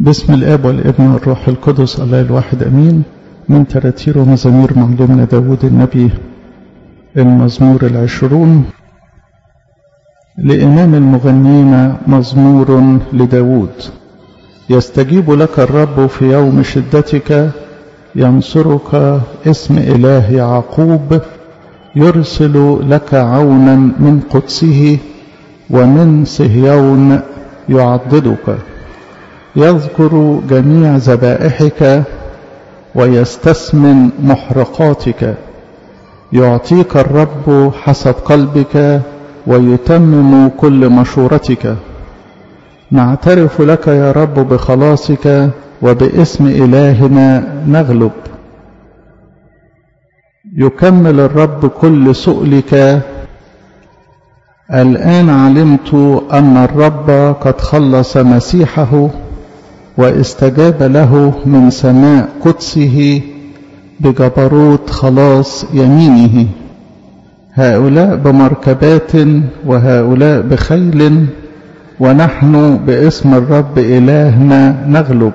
باسم الاب والابن والروح القدس الله الواحد امين من تراتير ومزامير معلومنا داود النبي المزمور العشرون لإمام المغنين مزمور لداود يستجيب لك الرب في يوم شدتك ينصرك اسم إله يعقوب يرسل لك عونا من قدسه ومن صهيون يعضدك يذكر جميع ذبائحك ويستثمن محرقاتك يعطيك الرب حسب قلبك ويتمم كل مشورتك نعترف لك يا رب بخلاصك وباسم إلهنا نغلب يكمل الرب كل سؤلك الآن علمت أن الرب قد خلص مسيحه واستجاب له من سماء قدسه بجبروت خلاص يمينه هؤلاء بمركبات وهؤلاء بخيل ونحن باسم الرب إلهنا نغلب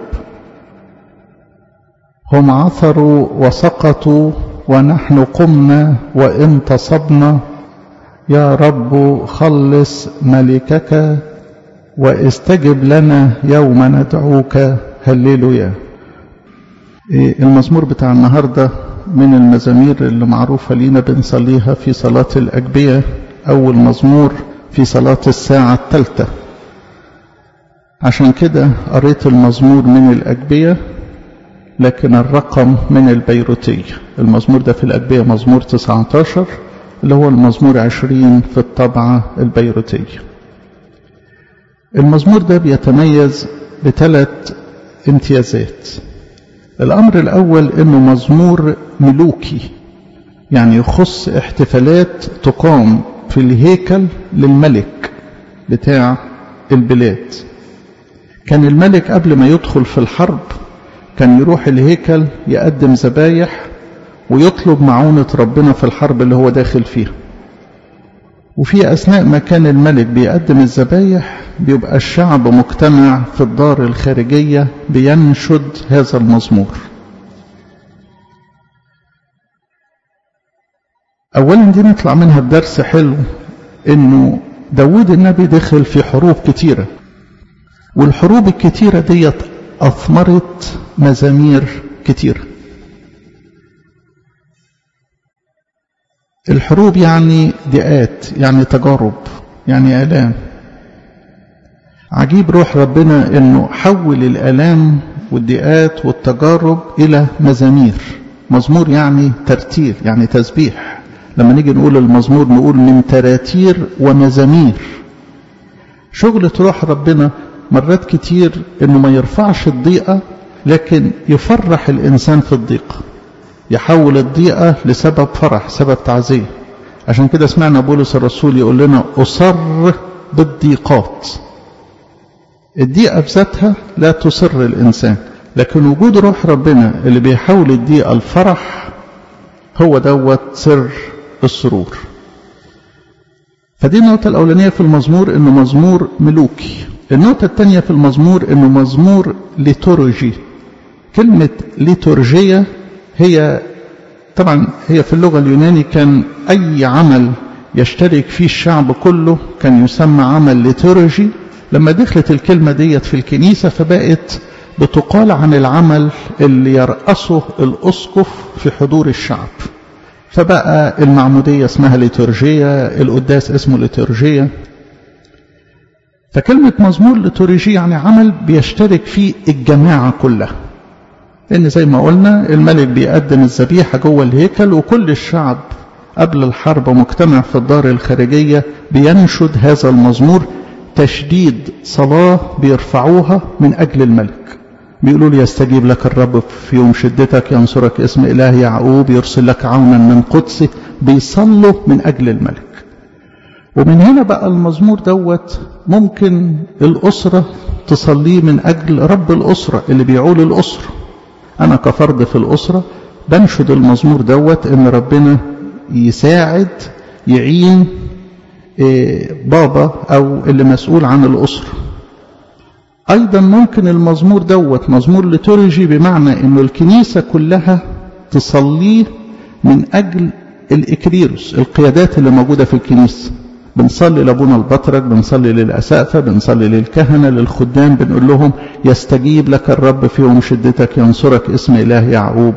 هم عثروا وسقطوا ونحن قمنا وانتصبنا يا رب خلص ملكك واستجب لنا يوم ندعوك هللويا المزمور بتاع النهاردة من المزامير اللي معروفة لينا بنصليها في صلاة الأجبية أول مزمور في صلاة الساعة الثالثة عشان كده قريت المزمور من الأجبية لكن الرقم من البيروتية المزمور ده في الأجبية مزمور 19 اللي هو المزمور 20 في الطبعة البيروتية المزمور ده بيتميز بثلاث امتيازات الأمر الأول أنه مزمور ملوكي يعني يخص احتفالات تقام في الهيكل للملك بتاع البلاد كان الملك قبل ما يدخل في الحرب كان يروح الهيكل يقدم ذبايح ويطلب معونة ربنا في الحرب اللي هو داخل فيها وفي أثناء ما كان الملك بيقدم الذبايح بيبقى الشعب مجتمع في الدار الخارجية بينشد هذا المزمور أولا دي نطلع منها بدرس حلو إنه داود النبي دخل في حروب كتيرة والحروب الكتيرة ديت أثمرت مزامير كتيرة الحروب يعني دقات يعني تجارب يعني آلام عجيب روح ربنا انه حول الآلام والدقات والتجارب إلى مزامير مزمور يعني ترتيل يعني تسبيح لما نيجي نقول المزمور نقول من تراتير ومزامير شغلة روح ربنا مرات كتير انه ما يرفعش الضيقة لكن يفرح الإنسان في الضيقة يحول الضيقة لسبب فرح سبب تعزية عشان كده سمعنا بولس الرسول يقول لنا أصر بالضيقات الضيقة بذاتها لا تصر الإنسان لكن وجود روح ربنا اللي بيحول الضيقة الفرح هو دوت سر السرور فدي النقطة الأولانية في المزمور إنه مزمور ملوكي النقطة الثانية في المزمور إنه مزمور ليتورجي كلمة ليتورجية هي طبعا هي في اللغة اليوناني كان أي عمل يشترك فيه الشعب كله كان يسمى عمل ليتورجي لما دخلت الكلمة ديت في الكنيسة فبقت بتقال عن العمل اللي يرأسه الأسقف في حضور الشعب فبقى المعمودية اسمها ليتورجية القداس اسمه ليتورجية فكلمة مزمور ليتورجي يعني عمل بيشترك فيه الجماعة كلها لأن زي ما قلنا الملك بيقدم الذبيحة جوه الهيكل وكل الشعب قبل الحرب مجتمع في الدار الخارجية بينشد هذا المزمور تشديد صلاة بيرفعوها من أجل الملك بيقولوا لي يستجيب لك الرب في يوم شدتك ينصرك اسم إله يعقوب يرسل لك عونا من قدسه بيصلوا من أجل الملك ومن هنا بقى المزمور دوت ممكن الأسرة تصليه من أجل رب الأسرة اللي بيعول الأسرة أنا كفرد في الأسرة بنشد المزمور دوت إن ربنا يساعد يعين بابا أو اللي مسؤول عن الأسرة أيضا ممكن المزمور دوت مزمور لتورجي بمعنى أنه الكنيسة كلها تصليه من أجل الإكريروس القيادات اللي موجودة في الكنيسة بنصلي لابونا البطرك بنصلي للأسقفة بنصلي للكهنة للخدام بنقول لهم يستجيب لك الرب في يوم شدتك ينصرك اسم إله يعقوب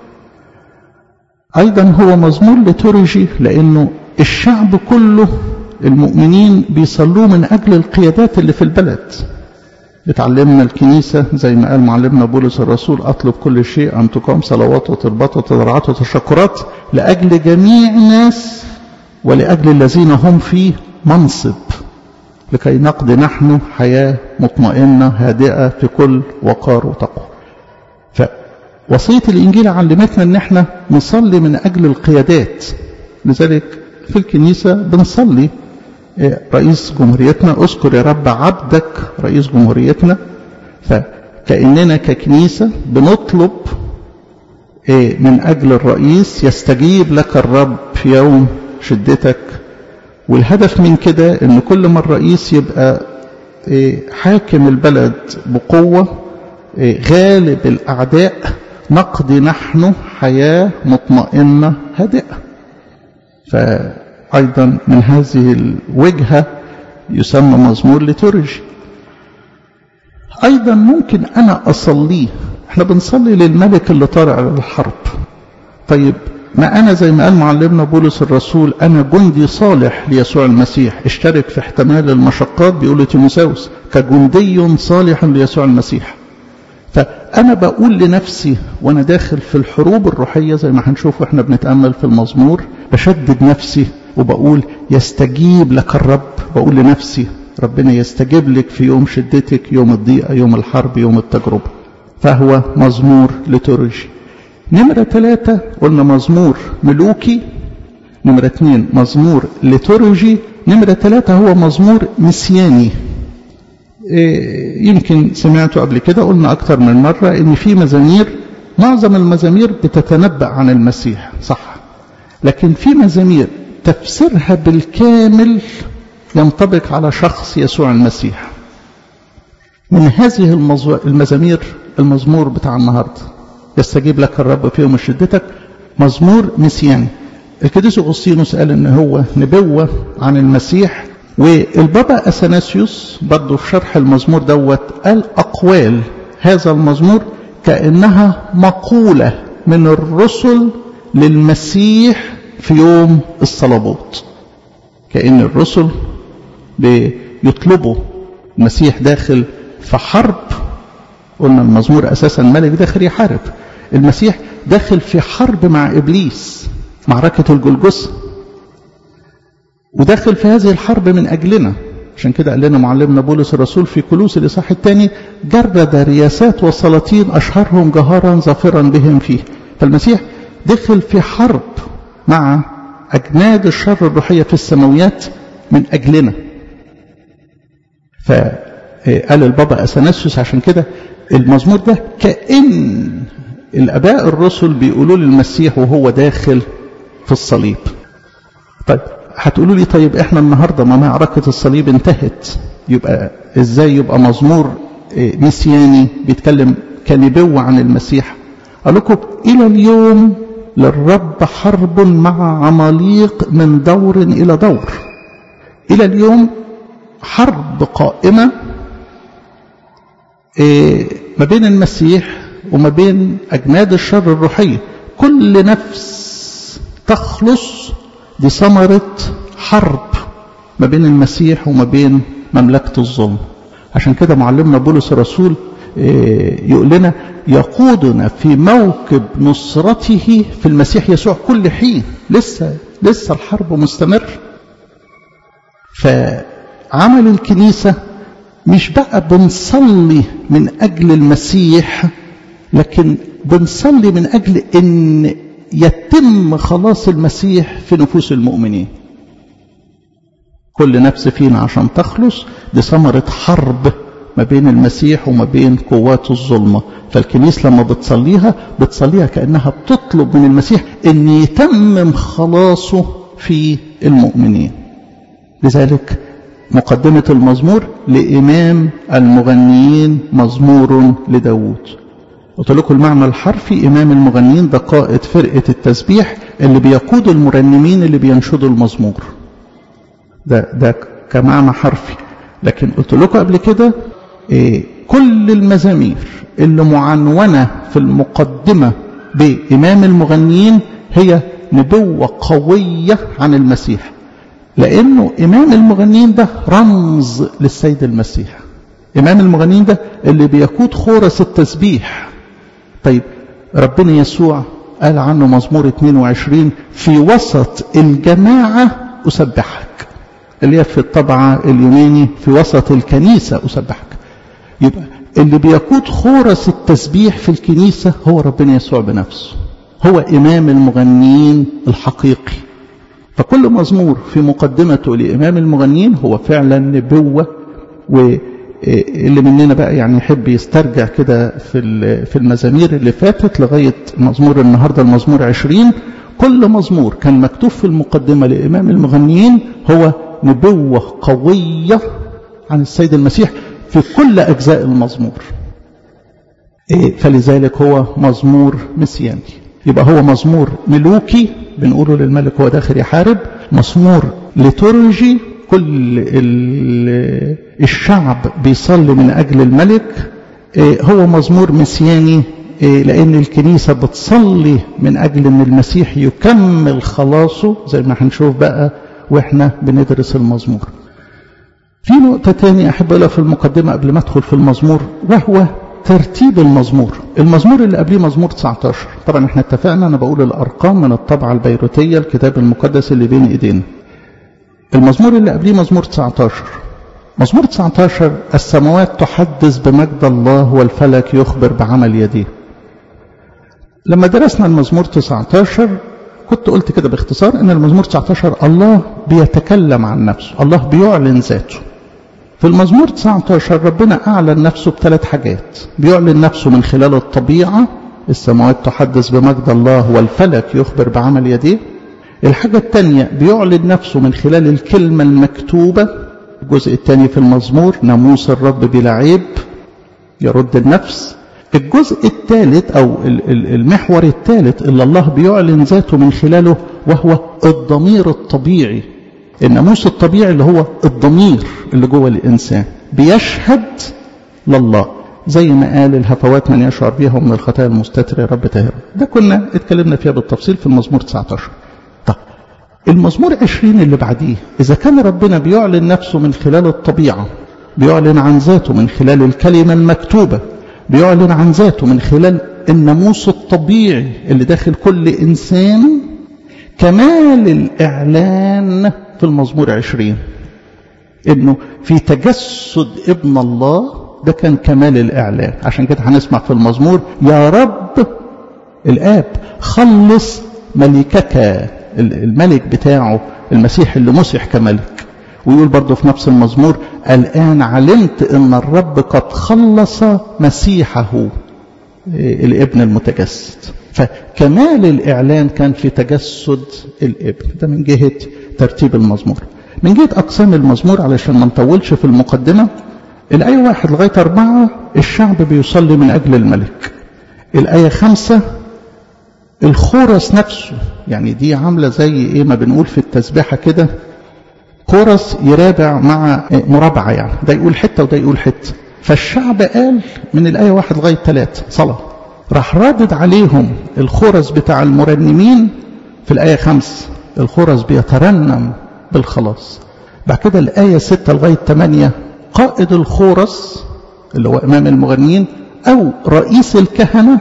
أيضا هو مزمور لتورجي لأنه الشعب كله المؤمنين بيصلوه من أجل القيادات اللي في البلد بتعلمنا الكنيسة زي ما قال معلمنا بولس الرسول أطلب كل شيء أن تقام صلوات وتربط وتضرعات وتشكرات لأجل جميع الناس ولأجل الذين هم في منصب لكي نقضي نحن حياة مطمئنة هادئة في كل وقار وتقوى فوصية الإنجيل علمتنا أن احنا نصلي من أجل القيادات لذلك في الكنيسة بنصلي رئيس جمهوريتنا اذكر يا رب عبدك رئيس جمهوريتنا فكأننا ككنيسة بنطلب من أجل الرئيس يستجيب لك الرب في يوم شدتك والهدف من كده ان كل ما الرئيس يبقى حاكم البلد بقوة غالب الأعداء نقضي نحن حياة مطمئنة هادئة فأيضا من هذه الوجهة يسمى مزمور لترجي أيضا ممكن أنا أصليه احنا بنصلي للملك اللي طارع على الحرب طيب ما أنا زي ما قال معلمنا بولس الرسول أنا جندي صالح ليسوع المسيح اشترك في احتمال المشقات بيقول تيموساوس كجندي صالح ليسوع المسيح فأنا بقول لنفسي وأنا داخل في الحروب الروحية زي ما هنشوف وإحنا بنتأمل في المزمور بشدد نفسي وبقول يستجيب لك الرب بقول لنفسي ربنا يستجيب لك في يوم شدتك يوم الضيقة يوم الحرب يوم التجربة فهو مزمور لترجي نمرة ثلاثة قلنا مزمور ملوكي نمرة اثنين مزمور لتورجي نمرة ثلاثة هو مزمور مسياني إيه يمكن سمعته قبل كده قلنا أكتر من مرة إن في مزامير معظم المزامير بتتنبأ عن المسيح صح لكن في مزامير تفسيرها بالكامل ينطبق على شخص يسوع المسيح من هذه المزامير المزمور بتاع النهارده يستجيب لك الرب في يوم شدتك مزمور مسياني القديس اغسطينوس قال ان هو نبوه عن المسيح والبابا اثناسيوس برضه في شرح المزمور دوت قال اقوال هذا المزمور كانها مقوله من الرسل للمسيح في يوم الصلبوت كان الرسل بيطلبوا المسيح داخل في حرب قلنا المزمور اساسا ملك داخل يحارب المسيح داخل في حرب مع ابليس معركه الجلجثه وداخل في هذه الحرب من اجلنا عشان كده قال لنا معلمنا بولس الرسول في كلوس الاصحاح الثاني جرد رياسات وسلاطين اشهرهم جهارا ظافرا بهم فيه فالمسيح دخل في حرب مع اجناد الشر الروحيه في السماويات من اجلنا فقال البابا اثناسيوس عشان كده المزمور ده كأن الآباء الرسل بيقولوا للمسيح وهو داخل في الصليب طيب هتقولوا لي طيب احنا النهاردة ما معركة الصليب انتهت يبقى ازاي يبقى مزمور مسياني بيتكلم كنبوة عن المسيح قال لكم إلى اليوم للرب حرب مع عماليق من دور إلى دور إلى اليوم حرب قائمة ما بين المسيح وما بين أجناد الشر الروحية كل نفس تخلص دي ثمرة حرب ما بين المسيح وما بين مملكة الظلم عشان كده معلمنا بولس الرسول يقول لنا يقودنا في موكب نصرته في المسيح يسوع كل حين لسه لسه الحرب مستمر فعمل الكنيسة مش بقى بنصلي من أجل المسيح لكن بنصلي من أجل أن يتم خلاص المسيح في نفوس المؤمنين كل نفس فينا عشان تخلص دي ثمرة حرب ما بين المسيح وما بين قوات الظلمة فالكنيسة لما بتصليها بتصليها كأنها بتطلب من المسيح أن يتمم خلاصه في المؤمنين لذلك مقدمة المزمور لإمام المغنيين مزمور لداود قلت لكم المعنى الحرفي إمام المغنيين ده قائد فرقة التسبيح اللي بيقود المرنمين اللي بينشدوا المزمور ده, ده كمعنى حرفي لكن قلت لكم قبل كده إيه كل المزامير اللي معنونة في المقدمة بإمام المغنيين هي نبوة قوية عن المسيح لأنه إمام المغنيين ده رمز للسيد المسيح إمام المغنيين ده اللي بيقود خورس التسبيح طيب ربنا يسوع قال عنه مزمور 22 في وسط الجماعة أسبحك اللي هي في الطبعة اليوناني في وسط الكنيسة أسبحك يبقى اللي بيقود خورس التسبيح في الكنيسة هو ربنا يسوع بنفسه هو إمام المغنيين الحقيقي فكل مزمور في مقدمته لإمام المغنيين هو فعلا نبوة واللي مننا بقى يعني يحب يسترجع كده في في المزامير اللي فاتت لغاية مزمور النهاردة المزمور عشرين كل مزمور كان مكتوب في المقدمة لإمام المغنيين هو نبوة قوية عن السيد المسيح في كل أجزاء المزمور فلذلك هو مزمور مسياني يبقى هو مزمور ملوكي بنقوله للملك هو داخل يحارب مزمور لترجي كل الشعب بيصلي من أجل الملك هو مزمور مسياني لأن الكنيسة بتصلي من أجل أن المسيح يكمل خلاصه زي ما هنشوف بقى وإحنا بندرس المزمور في نقطة تانية أحب أقولها في المقدمة قبل ما أدخل في المزمور وهو ترتيب المزمور المزمور اللي قبليه مزمور 19 طبعا احنا اتفقنا أنا بقول الأرقام من الطبعة البيروتية الكتاب المقدس اللي بين إيدينا المزمور اللي قبليه مزمور 19 مزمور 19 السماوات تحدث بمجد الله والفلك يخبر بعمل يديه لما درسنا المزمور 19 كنت قلت كده باختصار ان المزمور 19 الله بيتكلم عن نفسه الله بيعلن ذاته في المزمور 19 ربنا أعلن نفسه بثلاث حاجات بيعلن نفسه من خلال الطبيعة السماوات تحدث بمجد الله والفلك يخبر بعمل يديه الحاجة الثانية بيعلن نفسه من خلال الكلمة المكتوبة الجزء الثاني في المزمور ناموس الرب بلا عيب يرد النفس الجزء الثالث أو المحور الثالث اللي الله بيعلن ذاته من خلاله وهو الضمير الطبيعي الناموس الطبيعي اللي هو الضمير اللي جوه الإنسان بيشهد لله زي ما قال الهفوات من يشعر بها من الخطايا المستترة يا رب تهر ده كنا اتكلمنا فيها بالتفصيل في المزمور 19 طب المزمور 20 اللي بعديه إذا كان ربنا بيعلن نفسه من خلال الطبيعة بيعلن عن ذاته من خلال الكلمة المكتوبة بيعلن عن ذاته من خلال الناموس الطبيعي اللي داخل كل إنسان كمال الإعلان في المزمور عشرين إنه في تجسد ابن الله ده كان كمال الإعلان عشان كده هنسمع في المزمور يا رب الآب خلص ملكك الملك بتاعه المسيح اللي مسح كملك ويقول برضه في نفس المزمور الآن علمت أن الرب قد خلص مسيحه الابن المتجسد فكمال الإعلان كان في تجسد الابن ده من جهة ترتيب المزمور من جهة أقسام المزمور علشان ما نطولش في المقدمة الآية واحد لغاية أربعة الشعب بيصلي من أجل الملك الآية خمسة الخورس نفسه يعني دي عاملة زي إيه ما بنقول في التسبيحة كده كورس يرابع مع مرابعة يعني ده يقول حتة وده يقول حتة فالشعب قال من الآية واحد لغاية ثلاثة صلاة راح رادد عليهم الخورس بتاع المرنمين في الآية خمس الخورس بيترنم بالخلاص بعد كده الآية ستة لغاية ثمانية قائد الخورس اللي هو إمام المغنيين أو رئيس الكهنة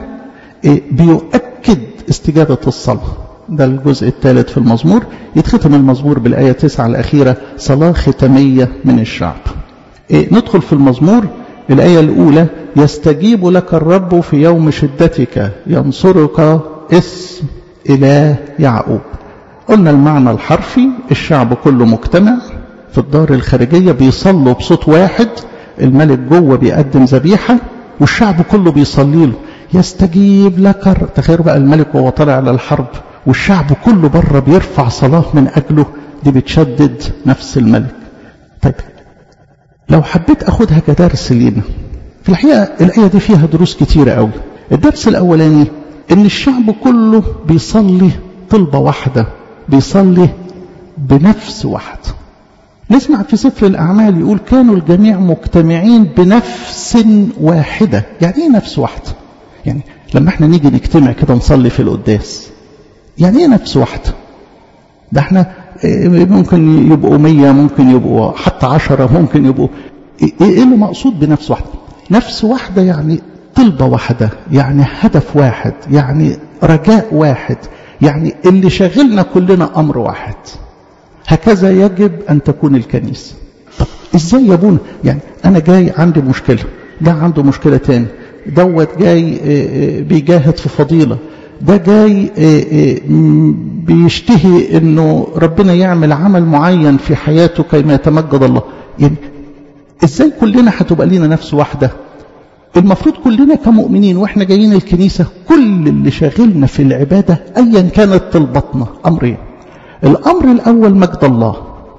بيؤكد استجابة الصلاة ده الجزء الثالث في المزمور يتختم المزمور بالآية تسعة الأخيرة صلاة ختمية من الشعب إيه ندخل في المزمور الآية الأولى يستجيب لك الرب في يوم شدتك ينصرك اسم إله يعقوب قلنا المعنى الحرفي الشعب كله مجتمع في الدار الخارجية بيصلوا بصوت واحد الملك جوه بيقدم ذبيحة والشعب كله بيصلي له يستجيب لك تخيلوا بقى الملك وهو طالع على الحرب والشعب كله بره بيرفع صلاة من أجله دي بتشدد نفس الملك طيب لو حبيت أخدها كدرس لينا في الحقيقة الآية دي فيها دروس كتيرة قوي الدرس الأولاني إن الشعب كله بيصلي طلبة واحدة بيصلي بنفس واحدة نسمع في سفر الأعمال يقول كانوا الجميع مجتمعين بنفس واحدة يعني إيه نفس واحدة يعني لما احنا نيجي نجتمع كده نصلي في القداس يعني ايه نفس واحدة ده احنا ممكن يبقوا مية ممكن يبقوا حتى عشرة ممكن يبقوا ايه اللي مقصود بنفس واحدة نفس واحدة يعني طلبة واحدة يعني هدف واحد يعني رجاء واحد يعني اللي شاغلنا كلنا أمر واحد هكذا يجب أن تكون الكنيسة طب إزاي يا ابونا يعني أنا جاي عندي مشكلة ده عنده مشكلة تاني دوت جاي بيجاهد في فضيلة ده جاي بيشتهي انه ربنا يعمل عمل معين في حياته كيما يتمجد الله يعني ازاي كلنا هتبقى لينا نفس واحدة المفروض كلنا كمؤمنين واحنا جايين الكنيسة كل اللي شاغلنا في العبادة ايا كانت طلبتنا امرين الامر الاول مجد الله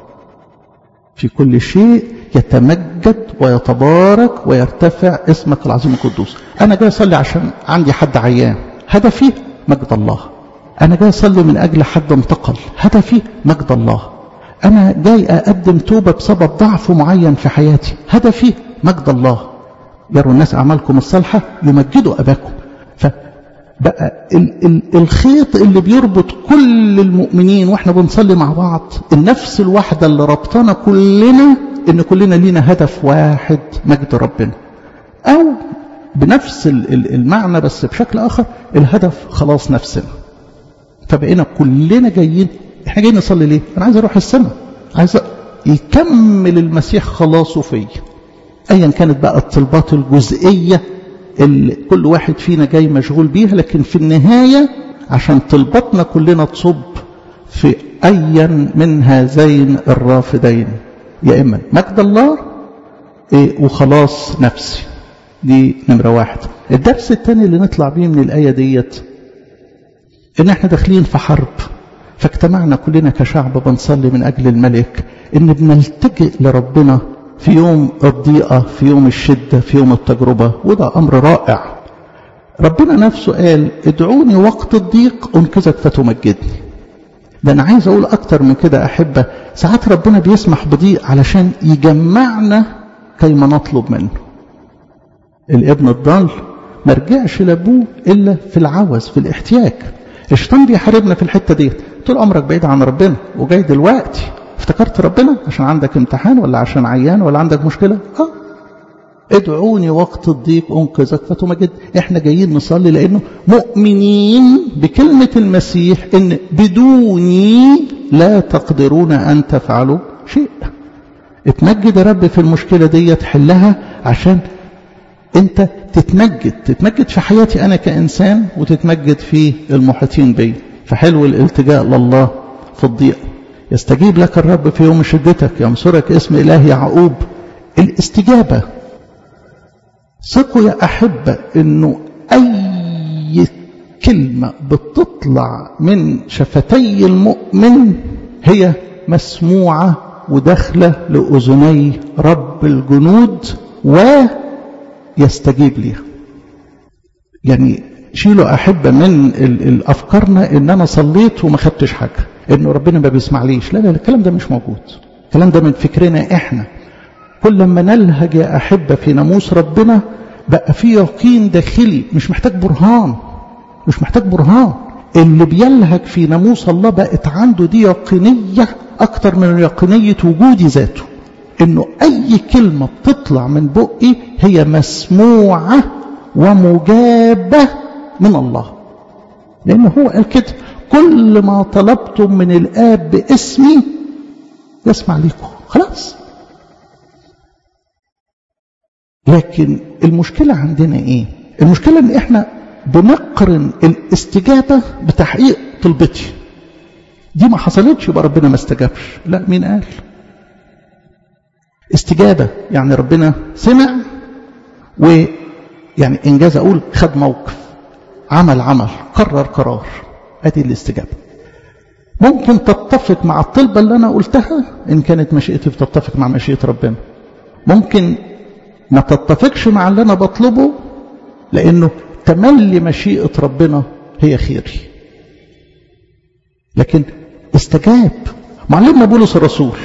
في كل شيء يتمجد ويتبارك ويرتفع اسمك العظيم القدوس انا جاي اصلي عشان عندي حد عيان هدفي مجد الله انا جاي اصلي من اجل حد انتقل هدفي مجد الله انا جاي اقدم توبه بسبب ضعف معين في حياتي هدفي مجد الله يروا الناس اعمالكم الصالحه يمجدوا اباكم فبقى ال ال الخيط اللي بيربط كل المؤمنين واحنا بنصلي مع بعض النفس الواحده اللي ربطنا كلنا ان كلنا لينا هدف واحد مجد ربنا او بنفس المعنى بس بشكل اخر الهدف خلاص نفسنا فبقينا كلنا جايين احنا جايين نصلي ليه انا عايز اروح السماء عايز يكمل المسيح خلاصه فيا ايا كانت بقى الطلبات الجزئيه اللي كل واحد فينا جاي مشغول بيها لكن في النهايه عشان طلباتنا كلنا تصب في ايا من هذين الرافدين يا إما مجد الله إيه وخلاص نفسي دي نمرة واحد الدرس الثاني اللي نطلع بيه من الآية ديت إن إحنا داخلين في حرب فاجتمعنا كلنا كشعب بنصلي من أجل الملك إن بنلتجئ لربنا في يوم الضيقة في يوم الشدة في يوم التجربة وده أمر رائع ربنا نفسه قال ادعوني وقت الضيق أنقذك فتمجدني ده أنا عايز أقول أكتر من كده أحبة ساعات ربنا بيسمح بضيق علشان يجمعنا كيما نطلب منه الابن الضال ما رجعش لابوه إلا في العوز في الاحتياج الشيطان بيحاربنا في الحتة دي طول عمرك بعيد عن ربنا وجاي دلوقتي افتكرت ربنا عشان عندك امتحان ولا عشان عيان ولا عندك مشكلة اه ادعوني وقت الضيق انقذك فتمجد احنا جايين نصلي لانه مؤمنين بكلمة المسيح ان بدوني لا تقدرون ان تفعلوا شيء اتمجد يا رب في المشكلة دي تحلها عشان انت تتمجد تتمجد في حياتي انا كانسان وتتمجد في المحيطين بي فحلو الالتجاء لله في الضيق يستجيب لك الرب في يوم شدتك ينصرك اسم اله يعقوب الاستجابه ثقوا يا أحبة أنه أي كلمة بتطلع من شفتي المؤمن هي مسموعة وداخلة لأذني رب الجنود ويستجيب ليها يعني شيلوا أحبة من الأفكارنا إن أنا صليت وما خدتش حاجة إنه ربنا ما بيسمعليش لا لا الكلام ده مش موجود الكلام ده من فكرنا إحنا كل ما نلهج يا أحبة في ناموس ربنا بقى في يقين داخلي مش محتاج برهان مش محتاج برهان اللي بيلهج في ناموس الله بقت عنده دي يقينية أكتر من يقينية وجودي ذاته إنه أي كلمة بتطلع من بقي هي مسموعة ومجابة من الله لأنه هو قال كده كل ما طلبتم من الآب باسمي يسمع لكم خلاص لكن المشكلة عندنا ايه المشكلة ان احنا بنقرن الاستجابة بتحقيق طلبتي دي ما حصلتش يبقى ربنا ما استجابش لا مين قال استجابة يعني ربنا سمع ويعني انجاز اقول خد موقف عمل عمل قرر قرار ادي الاستجابة ممكن تتفق مع الطلبة اللي انا قلتها ان كانت مشيئتي بتتفق مع مشيئة ربنا ممكن ما تتفقش مع اللي أنا بطلبه لأنه تملي مشيئة ربنا هي خيري لكن استجاب معلمنا بولس الرسول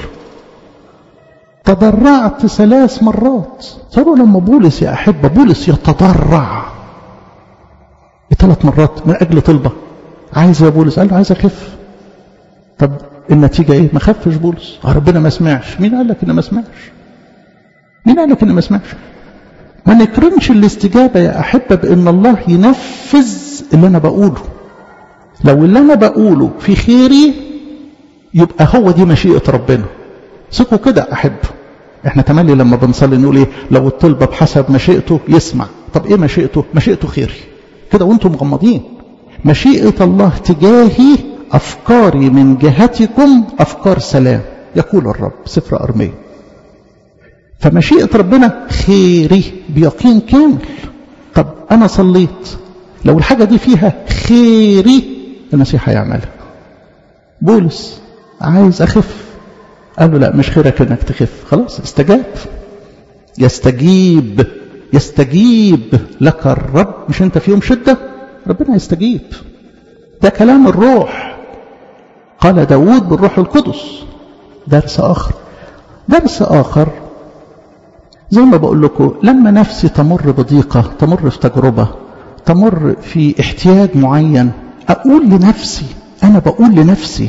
تضرعت ثلاث مرات صاروا لما بولس يا أحبة بولس يتضرع ثلاث مرات من أجل طلبة عايز يا بولس قال له عايز أخف طب النتيجة إيه ما خفش بولس ربنا ما سمعش مين قال لك إنه ما سمعش مين قال لك إنه ما سمعش ما نكرمش الاستجابة يا أحبة بأن الله ينفذ اللي أنا بقوله لو اللي أنا بقوله في خيري يبقى هو دي مشيئة ربنا ثقوا كده أحب احنا تملي لما بنصلي نقول ايه لو الطلبة بحسب مشيئته يسمع طب ايه مشيئته مشيئته خيري كده وانتم مغمضين مشيئة الله تجاهي أفكاري من جهتكم أفكار سلام يقول الرب سفر أرمية فمشيئة ربنا خيري بيقين كامل طب أنا صليت لو الحاجة دي فيها خيري المسيح هيعملها بولس عايز أخف قال له لا مش خيرك انك تخف خلاص استجاب يستجيب يستجيب لك الرب مش انت في يوم شدة ربنا يستجيب ده كلام الروح قال داود بالروح القدس درس آخر درس آخر زي ما بقول لكم لما نفسي تمر بضيقة تمر في تجربة تمر في احتياج معين أقول لنفسي أنا بقول لنفسي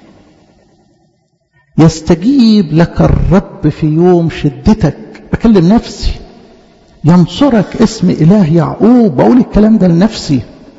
يستجيب لك الرب في يوم شدتك بكلم نفسي ينصرك اسم إله يعقوب بقول الكلام ده لنفسي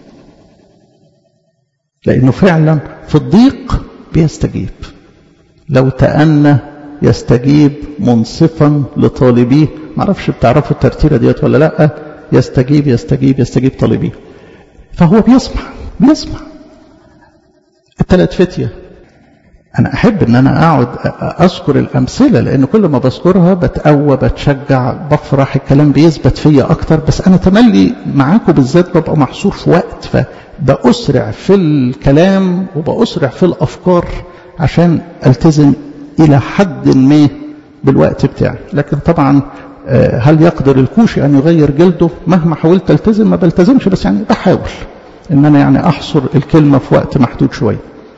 لأنه فعلا في الضيق بيستجيب لو تأنى يستجيب منصفا لطالبيه معرفش بتعرفوا الترتيرة ديت ولا لا يستجيب يستجيب يستجيب طالبيه فهو بيسمع بيسمع الثلاث فتية أنا أحب أن أنا أقعد أذكر الأمثلة لأن كل ما بذكرها بتقوى بتشجع بفرح الكلام بيثبت فيا أكتر بس أنا تملي معاكم بالذات ببقى محصور في وقت فبأسرع في الكلام وبأسرع في الأفكار عشان ألتزم إلى حد ما بالوقت بتاعي لكن طبعا هل يقدر الكوشي أن يغير جلده مهما حاولت ألتزم ما بلتزمش بس يعني بحاول إن أنا يعني أحصر الكلمة في وقت محدود شوية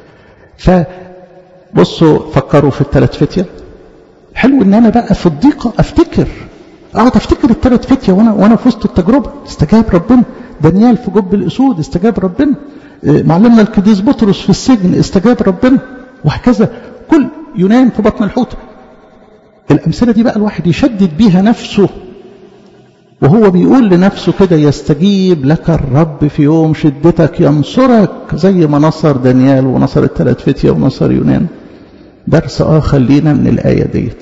فبصوا فكروا في الثلاث فتية حلو إن أنا بقى في الضيقة أفتكر أقعد أفتكر الثلاث فتية وأنا وأنا في وسط التجربة استجاب ربنا دانيال في جب الأسود استجاب ربنا معلمنا القديس بطرس في السجن استجاب ربنا وهكذا كل يونان في بطن الحوت الأمثلة دي بقى الواحد يشدد بيها نفسه وهو بيقول لنفسه كده يستجيب لك الرب في يوم شدتك ينصرك زي ما نصر دانيال ونصر الثلاث فتية ونصر يونان درس آخر لينا من الآية ديت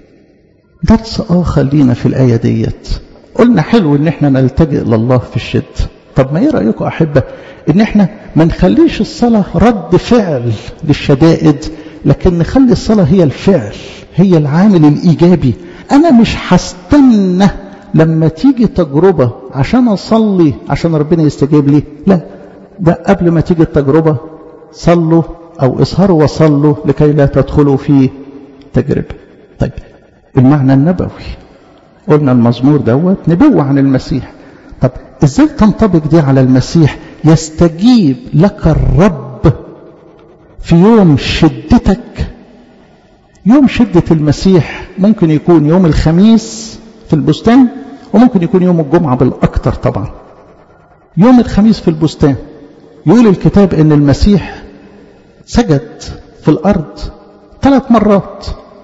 درس آخر لينا في الآية ديت قلنا حلو ان احنا نلتجئ لله في الشد طب ما ايه رأيكم أحبة ان احنا ما نخليش الصلاة رد فعل للشدائد لكن نخلي الصلاة هي الفعل هي العامل الإيجابي أنا مش هستنى لما تيجي تجربة عشان أصلي عشان ربنا يستجيب لي لا ده قبل ما تيجي التجربة صلوا أو اسهروا وصلوا لكي لا تدخلوا في تجربة طيب المعنى النبوي قلنا المزمور دوت نبوة عن المسيح طب ازاي تنطبق دي على المسيح يستجيب لك الرب في يوم شدتك يوم شدة المسيح ممكن يكون يوم الخميس في البستان وممكن يكون يوم الجمعة بالأكثر طبعا يوم الخميس في البستان يقول الكتاب ان المسيح سجد في الأرض ثلاث مرات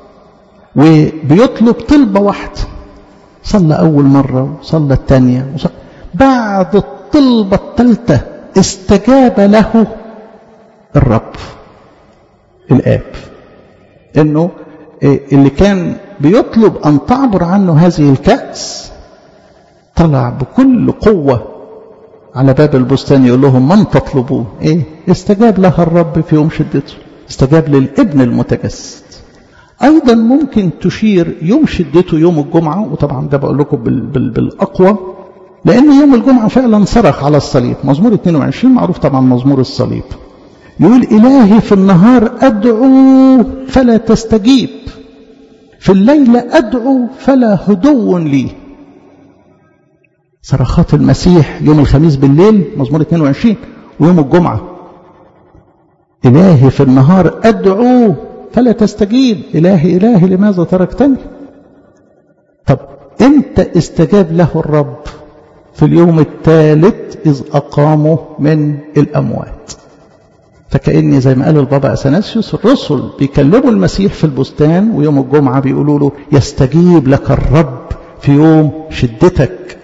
وبيطلب طلبة واحدة صلى أول مرة وصلى الثانية وصلى بعد الطلبة الثالثة استجاب له الرب الآب انه اللي كان بيطلب ان تعبر عنه هذه الكأس طلع بكل قوة على باب البستان يقول لهم من تطلبون ايه استجاب لها الرب في يوم شدته استجاب للابن المتجسد ايضا ممكن تشير يوم شدته يوم الجمعة وطبعا ده بقول لكم بال بال بالاقوى لان يوم الجمعة فعلا صرخ على الصليب مزمور 22 معروف طبعا مزمور الصليب يقول إلهي في النهار أدعو فلا تستجيب في الليل أدعو فلا هدو لي صرخات المسيح يوم الخميس بالليل مزمور 22 ويوم الجمعة إلهي في النهار أدعو فلا تستجيب إلهي إلهي لماذا تركتني طب امتى استجاب له الرب في اليوم الثالث إذ أقامه من الأموات فكأني زي ما قال البابا أثناسيوس الرسل بيكلموا المسيح في البستان ويوم الجمعة بيقولوا له يستجيب لك الرب في يوم شدتك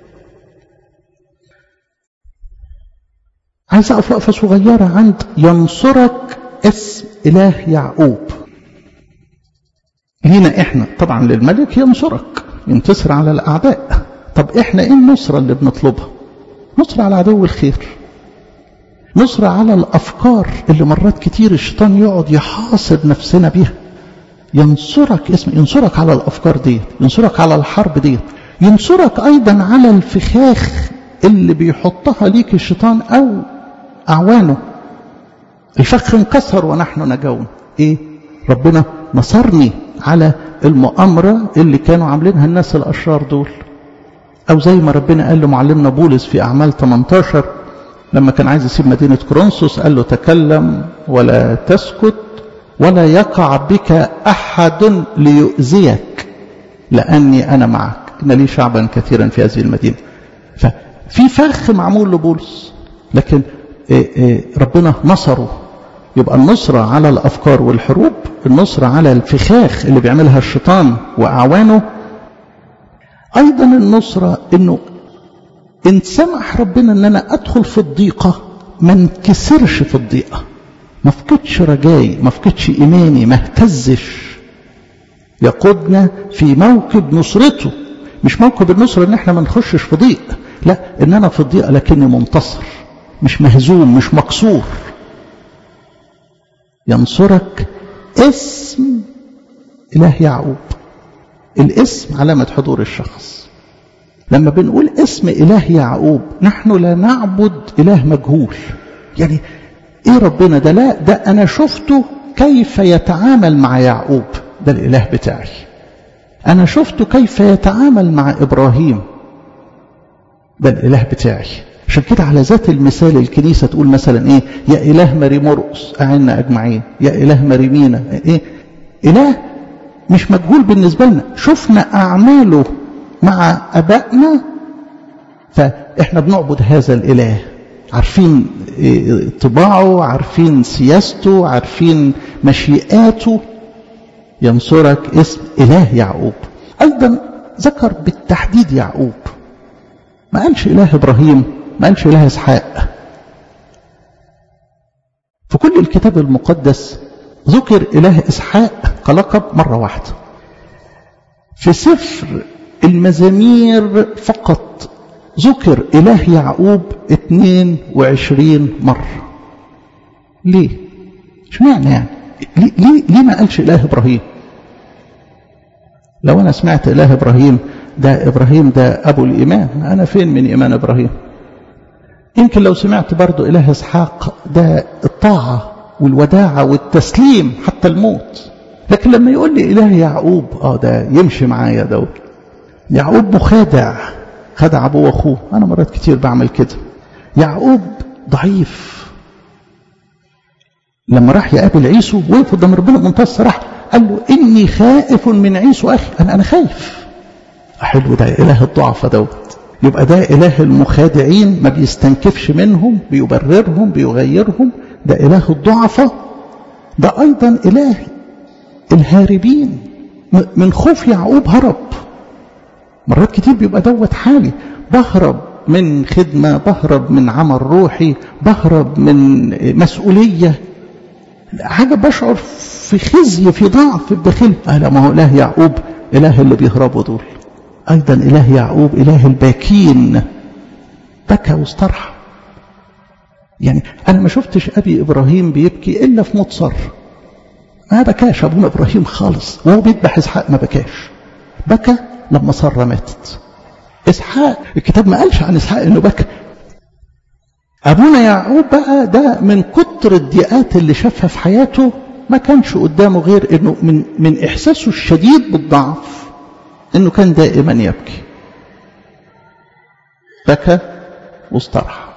عايز أقف وقفة صغيرة عند ينصرك اسم إله يعقوب لينا إحنا طبعا للملك ينصرك ينتصر على الأعداء طب إحنا إيه النصرة اللي بنطلبها نصرة على عدو الخير نصرة على الأفكار اللي مرات كتير الشيطان يقعد يحاصر نفسنا بيها ينصرك اسم ينصرك على الأفكار دي ينصرك على الحرب دي ينصرك أيضا على الفخاخ اللي بيحطها ليك الشيطان أو أعوانه الفخ انكسر ونحن نجون إيه ربنا نصرني على المؤامرة اللي كانوا عاملينها الناس الأشرار دول أو زي ما ربنا قال لمعلمنا بولس في أعمال 18 لما كان عايز يسيب مدينة كورنثوس قال له تكلم ولا تسكت ولا يقع بك أحد ليؤذيك لأني أنا معك إن لي شعبا كثيرا في هذه المدينة ففي فخ معمول لبولس لكن ربنا نصره يبقى النصرة على الأفكار والحروب النصرة على الفخاخ اللي بيعملها الشيطان وأعوانه أيضا النصرة أنه إن سمح ربنا أن أنا أدخل في الضيقة ما انكسرش في الضيقة ما فقدش رجائي ما فقدش إيماني ما اهتزش يقودنا في موكب نصرته مش موكب النصرة ان احنا ما نخشش في ضيق لا ان انا في الضيقة لكني منتصر مش مهزوم مش مكسور ينصرك اسم إله يعقوب الاسم علامة حضور الشخص لما بنقول اسم إله يعقوب نحن لا نعبد إله مجهول يعني إيه ربنا ده لا ده أنا شفته كيف يتعامل مع يعقوب ده الإله بتاعي أنا شفته كيف يتعامل مع إبراهيم ده الإله بتاعي عشان كده على ذات المثال الكنيسة تقول مثلا إيه يا إله ماري مرقس أعنا أجمعين يا إله ماري مينا إيه إله مش مجهول بالنسبة لنا شفنا أعماله مع أبائنا فإحنا بنعبد هذا الإله عارفين طباعه عارفين سياسته عارفين مشيئاته ينصرك اسم إله يعقوب أيضا ذكر بالتحديد يعقوب ما قالش إله إبراهيم ما قالش إله إسحاق في كل الكتاب المقدس ذكر إله إسحاق كلقب مرة واحدة في سفر المزامير فقط ذكر إله يعقوب 22 مرة ليه؟ اشمعنى يعني؟ ليه, ليه, ليه ما قالش إله إبراهيم؟ لو أنا سمعت إله إبراهيم ده إبراهيم ده أبو الإيمان أنا فين من إيمان إبراهيم؟ يمكن لو سمعت برضو إله إسحاق ده الطاعة والوداعة والتسليم حتى الموت لكن لما يقول لي إله يعقوب آه ده يمشي معايا ده يعقوب مخادع خدع أبوه وأخوه أنا مرات كتير بعمل كده يعقوب ضعيف لما راح يقابل عيسو وقف قدام ربنا بمنتهى الصراحة قال له إني خائف من عيسو أخي أنا أنا خايف حلو ده إله الضعفة دوت يبقى ده إله المخادعين ما بيستنكفش منهم بيبررهم بيغيرهم ده إله الضعفة ده أيضا إله الهاربين من خوف يعقوب هرب مرات كتير بيبقى دوت حالي بهرب من خدمة بهرب من عمل روحي بهرب من مسؤولية حاجة بشعر في خزي في ضعف بداخلي أهلا ما هو إله يعقوب إله اللي بيهربوا دول أيضا إله يعقوب إله الباكين بكى واسترحى يعني أنا ما شفتش أبي إبراهيم بيبكي إلا في موت صر ما بكاش أبونا إبراهيم خالص وهو بيذبح إسحاق ما بكاش بكى لما سارة ماتت إسحاق الكتاب ما قالش عن إسحاق إنه بكى أبونا يعقوب بقى ده من كتر الضيقات اللي شافها في حياته ما كانش قدامه غير انه من من احساسه الشديد بالضعف انه كان دائما يبكي بكى واستراح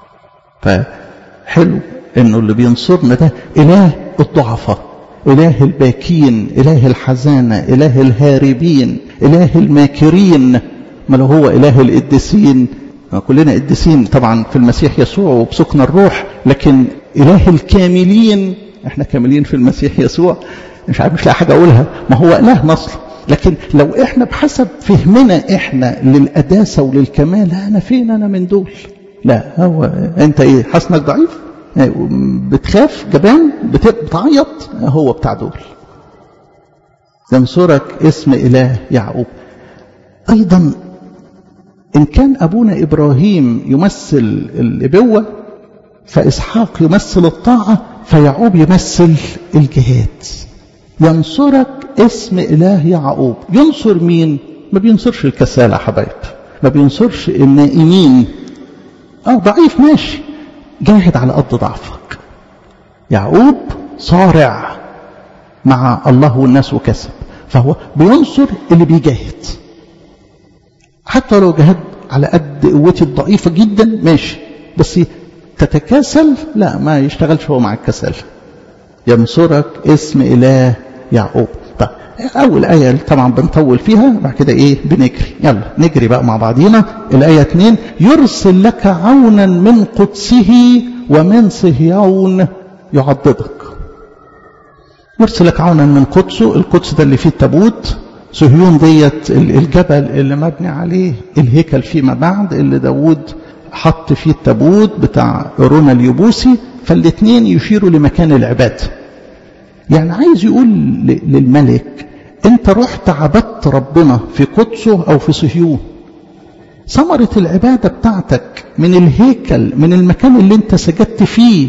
فحلو انه اللي بينصرنا ده اله الضعفاء اله الباكين اله الحزانه اله الهاربين اله الماكرين ما لو هو اله القديسين كلنا قديسين طبعا في المسيح يسوع وبسكن الروح لكن اله الكاملين احنا كاملين في المسيح يسوع مش عارف مش لاقي حاجه اقولها ما هو اله نصر لكن لو احنا بحسب فهمنا احنا للقداسه وللكمال انا فين انا من دول لا هو انت ايه حسنك ضعيف بتخاف جبان بتعيط هو بتاع دول ينصرك اسم اله يعقوب ايضا ان كان ابونا ابراهيم يمثل الابوه فاسحاق يمثل الطاعه فيعقوب يمثل الجهاد ينصرك اسم اله يعقوب ينصر مين ما بينصرش الكسالى يا حبايب ما بينصرش النائمين اه ضعيف ماشي جاهد على قد ضعفك يعقوب صارع مع الله والناس وكسب فهو بينصر اللي بيجاهد حتى لو جاهد على قد قوتي الضعيفة جدا ماشي بس تتكاسل لا ما يشتغلش هو مع الكسل ينصرك اسم إله يعقوب طيب أول آية طبعا بنطول فيها بعد كده إيه بنجري يلا نجري بقى مع بعضينا الآية 2 يرسل لك عونا من قدسه ومن صهيون يعضدك يرسل لك عونا من قدسه القدس ده اللي فيه التابوت صهيون ديت الجبل اللي مبني عليه الهيكل فيما بعد اللي داود حط فيه التابوت بتاع رونا اليبوسي فالاثنين يشيروا لمكان العباده يعني عايز يقول للملك انت رحت عبدت ربنا في قدسه او في صهيون ثمرة العبادة بتاعتك من الهيكل من المكان اللي انت سجدت فيه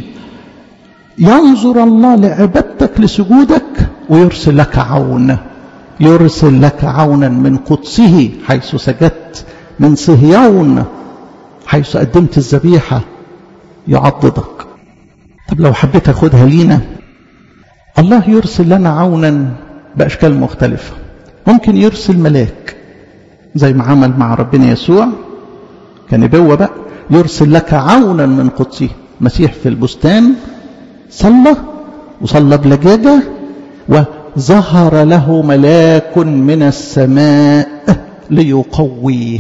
ينظر الله لعبادتك لسجودك ويرسل لك عون يرسل لك عونا من قدسه حيث سجدت من صهيون حيث قدمت الذبيحة يعضدك طب لو حبيت اخدها لينا الله يرسل لنا عونا بأشكال مختلفة ممكن يرسل ملاك زي ما عمل مع ربنا يسوع كنبوة بقى يرسل لك عونا من قدسه مسيح في البستان صلى وصلى بلجاجة وظهر له ملاك من السماء ليقويه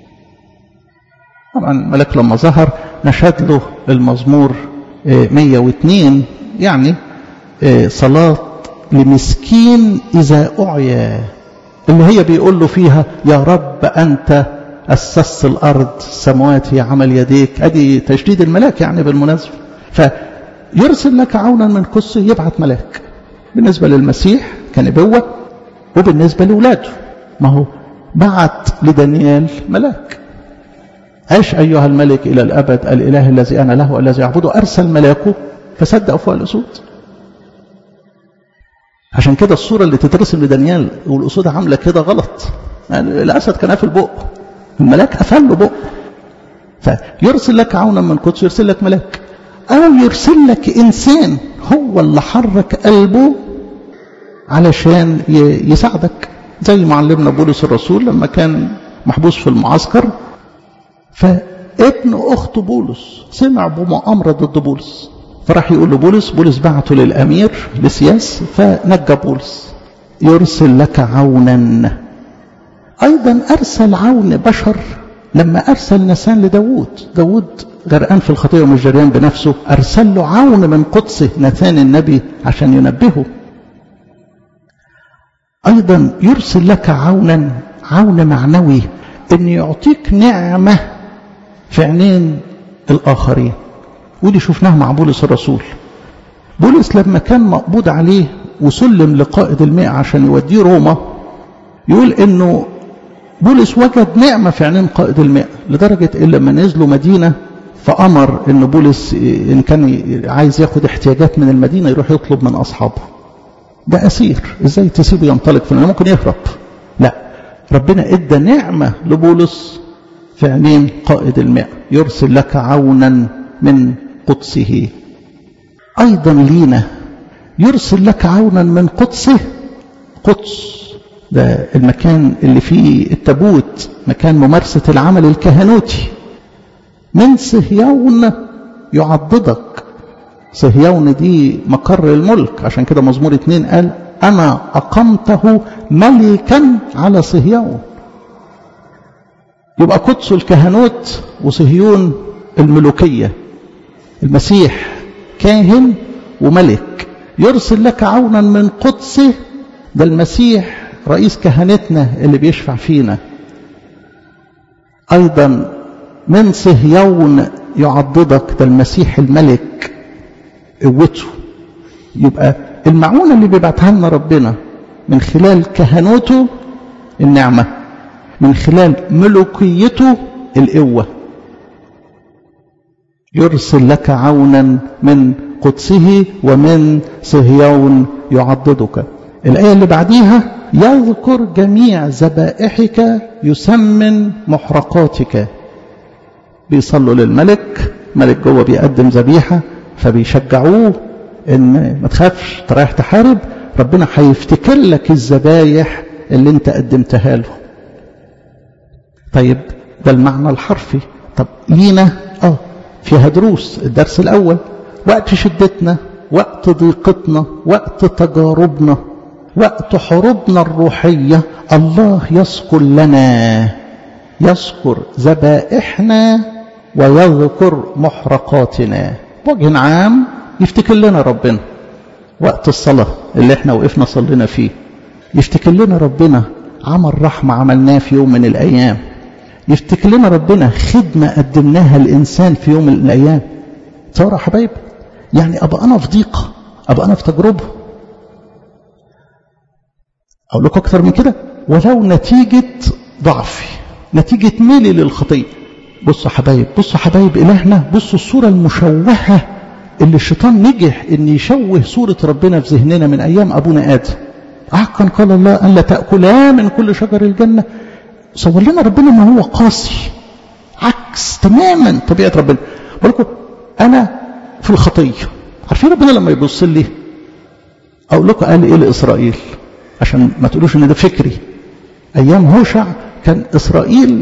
طبعا الملاك لما ظهر نشد له المزمور 102 يعني صلاة لمسكين إذا أعيا اللي هي بيقول له فيها يا رب أنت أسست الأرض السماوات هي عمل يديك أدي تشديد الملاك يعني بالمناسبة فيرسل لك عونا من قدسه يبعث ملاك بالنسبة للمسيح كنبوة وبالنسبة لأولاده ما هو بعت لدانيال ملاك عش أيها الملك إلى الأبد الإله الذي أنا له الذي أعبده أرسل ملاكه فسد أفواه الأسود عشان كده الصورة اللي تترسم لدانيال والأسود عاملة كده غلط يعني الأسد كان قافل بقه الملاك قفل له بقه فيرسل لك عونا من قدس يرسل لك ملاك أو يرسل لك إنسان هو اللي حرك قلبه علشان يساعدك زي معلمنا بولس الرسول لما كان محبوس في المعسكر فابن أخت بولس سمع بمؤامرة ضد بولس فراح يقول له بولس بولس بعته للأمير لسياس فنجى بولس يرسل لك عونا أيضا أرسل عون بشر لما أرسل نسان لداود داود غرقان في الخطية ومش جريان بنفسه أرسل له عون من قدسه نثان النبي عشان ينبهه أيضا يرسل لك عونا عون معنوي أن يعطيك نعمة في عينين الآخرين ودي شفناها مع بولس الرسول بولس لما كان مقبوض عليه وسلم لقائد المئة عشان يوديه روما يقول انه بولس وجد نعمة في عينين قائد المئة لدرجة ان لما نزلوا مدينة فأمر ان بولس ان كان عايز ياخد احتياجات من المدينة يروح يطلب من أصحابه ده أسير ازاي تسيبه ينطلق في ممكن يهرب لا ربنا ادى نعمة لبولس في عينين قائد المئة يرسل لك عونا من قدسه أيضا لينا يرسل لك عونا من قدسه قدس ده المكان اللي فيه التابوت مكان ممارسة العمل الكهنوتي من صهيون يعضدك صهيون دي مقر الملك عشان كده مزمور اتنين قال أنا أقمته ملكا على صهيون يبقى قدس الكهنوت وصهيون الملوكية المسيح كاهن وملك يرسل لك عونا من قدسه ده المسيح رئيس كهنتنا اللي بيشفع فينا أيضا من صهيون يعضدك ده المسيح الملك قوته يبقى المعونة اللي بيبعتها لنا ربنا من خلال كهنوته النعمة من خلال ملوكيته القوة يرسل لك عونا من قدسه ومن صهيون يعضدك الآية اللي بعديها يذكر جميع ذبائحك يسمن محرقاتك بيصلوا للملك ملك جوه بيقدم ذبيحة فبيشجعوه ان ما تخافش انت رايح تحارب ربنا هيفتكر لك الذبايح اللي انت قدمتها له طيب ده المعنى الحرفي طب لينا اه فيها دروس الدرس الاول وقت شدتنا وقت ضيقتنا وقت تجاربنا وقت حروبنا الروحية الله يذكر لنا يذكر ذبائحنا ويذكر محرقاتنا بوجه عام يفتكر لنا ربنا وقت الصلاة اللي احنا وقفنا صلينا فيه يفتكر لنا ربنا عمل رحمة عملناه في يوم من الأيام يفتكر لنا ربنا خدمة قدمناها الإنسان في يوم من الأيام تصور يا حبايب يعني أبقى أنا في ضيقة أبقى أنا في تجربة أقول لكم أكثر من كده ولو نتيجة ضعفي نتيجة ميلي للخطية بصوا حبايب بصوا حبايب إلهنا بصوا الصورة المشوهة اللي الشيطان نجح ان يشوه صورة ربنا في ذهننا من ايام ابونا ادم عقا قال الله ان لا تأكلا من كل شجر الجنة صور لنا ربنا ان هو قاسي عكس تماما طبيعة ربنا بقول لكم انا في الخطية عارفين ربنا لما يبص لي اقول لكم قال ايه لاسرائيل عشان ما تقولوش ان ده فكري ايام هوشع كان اسرائيل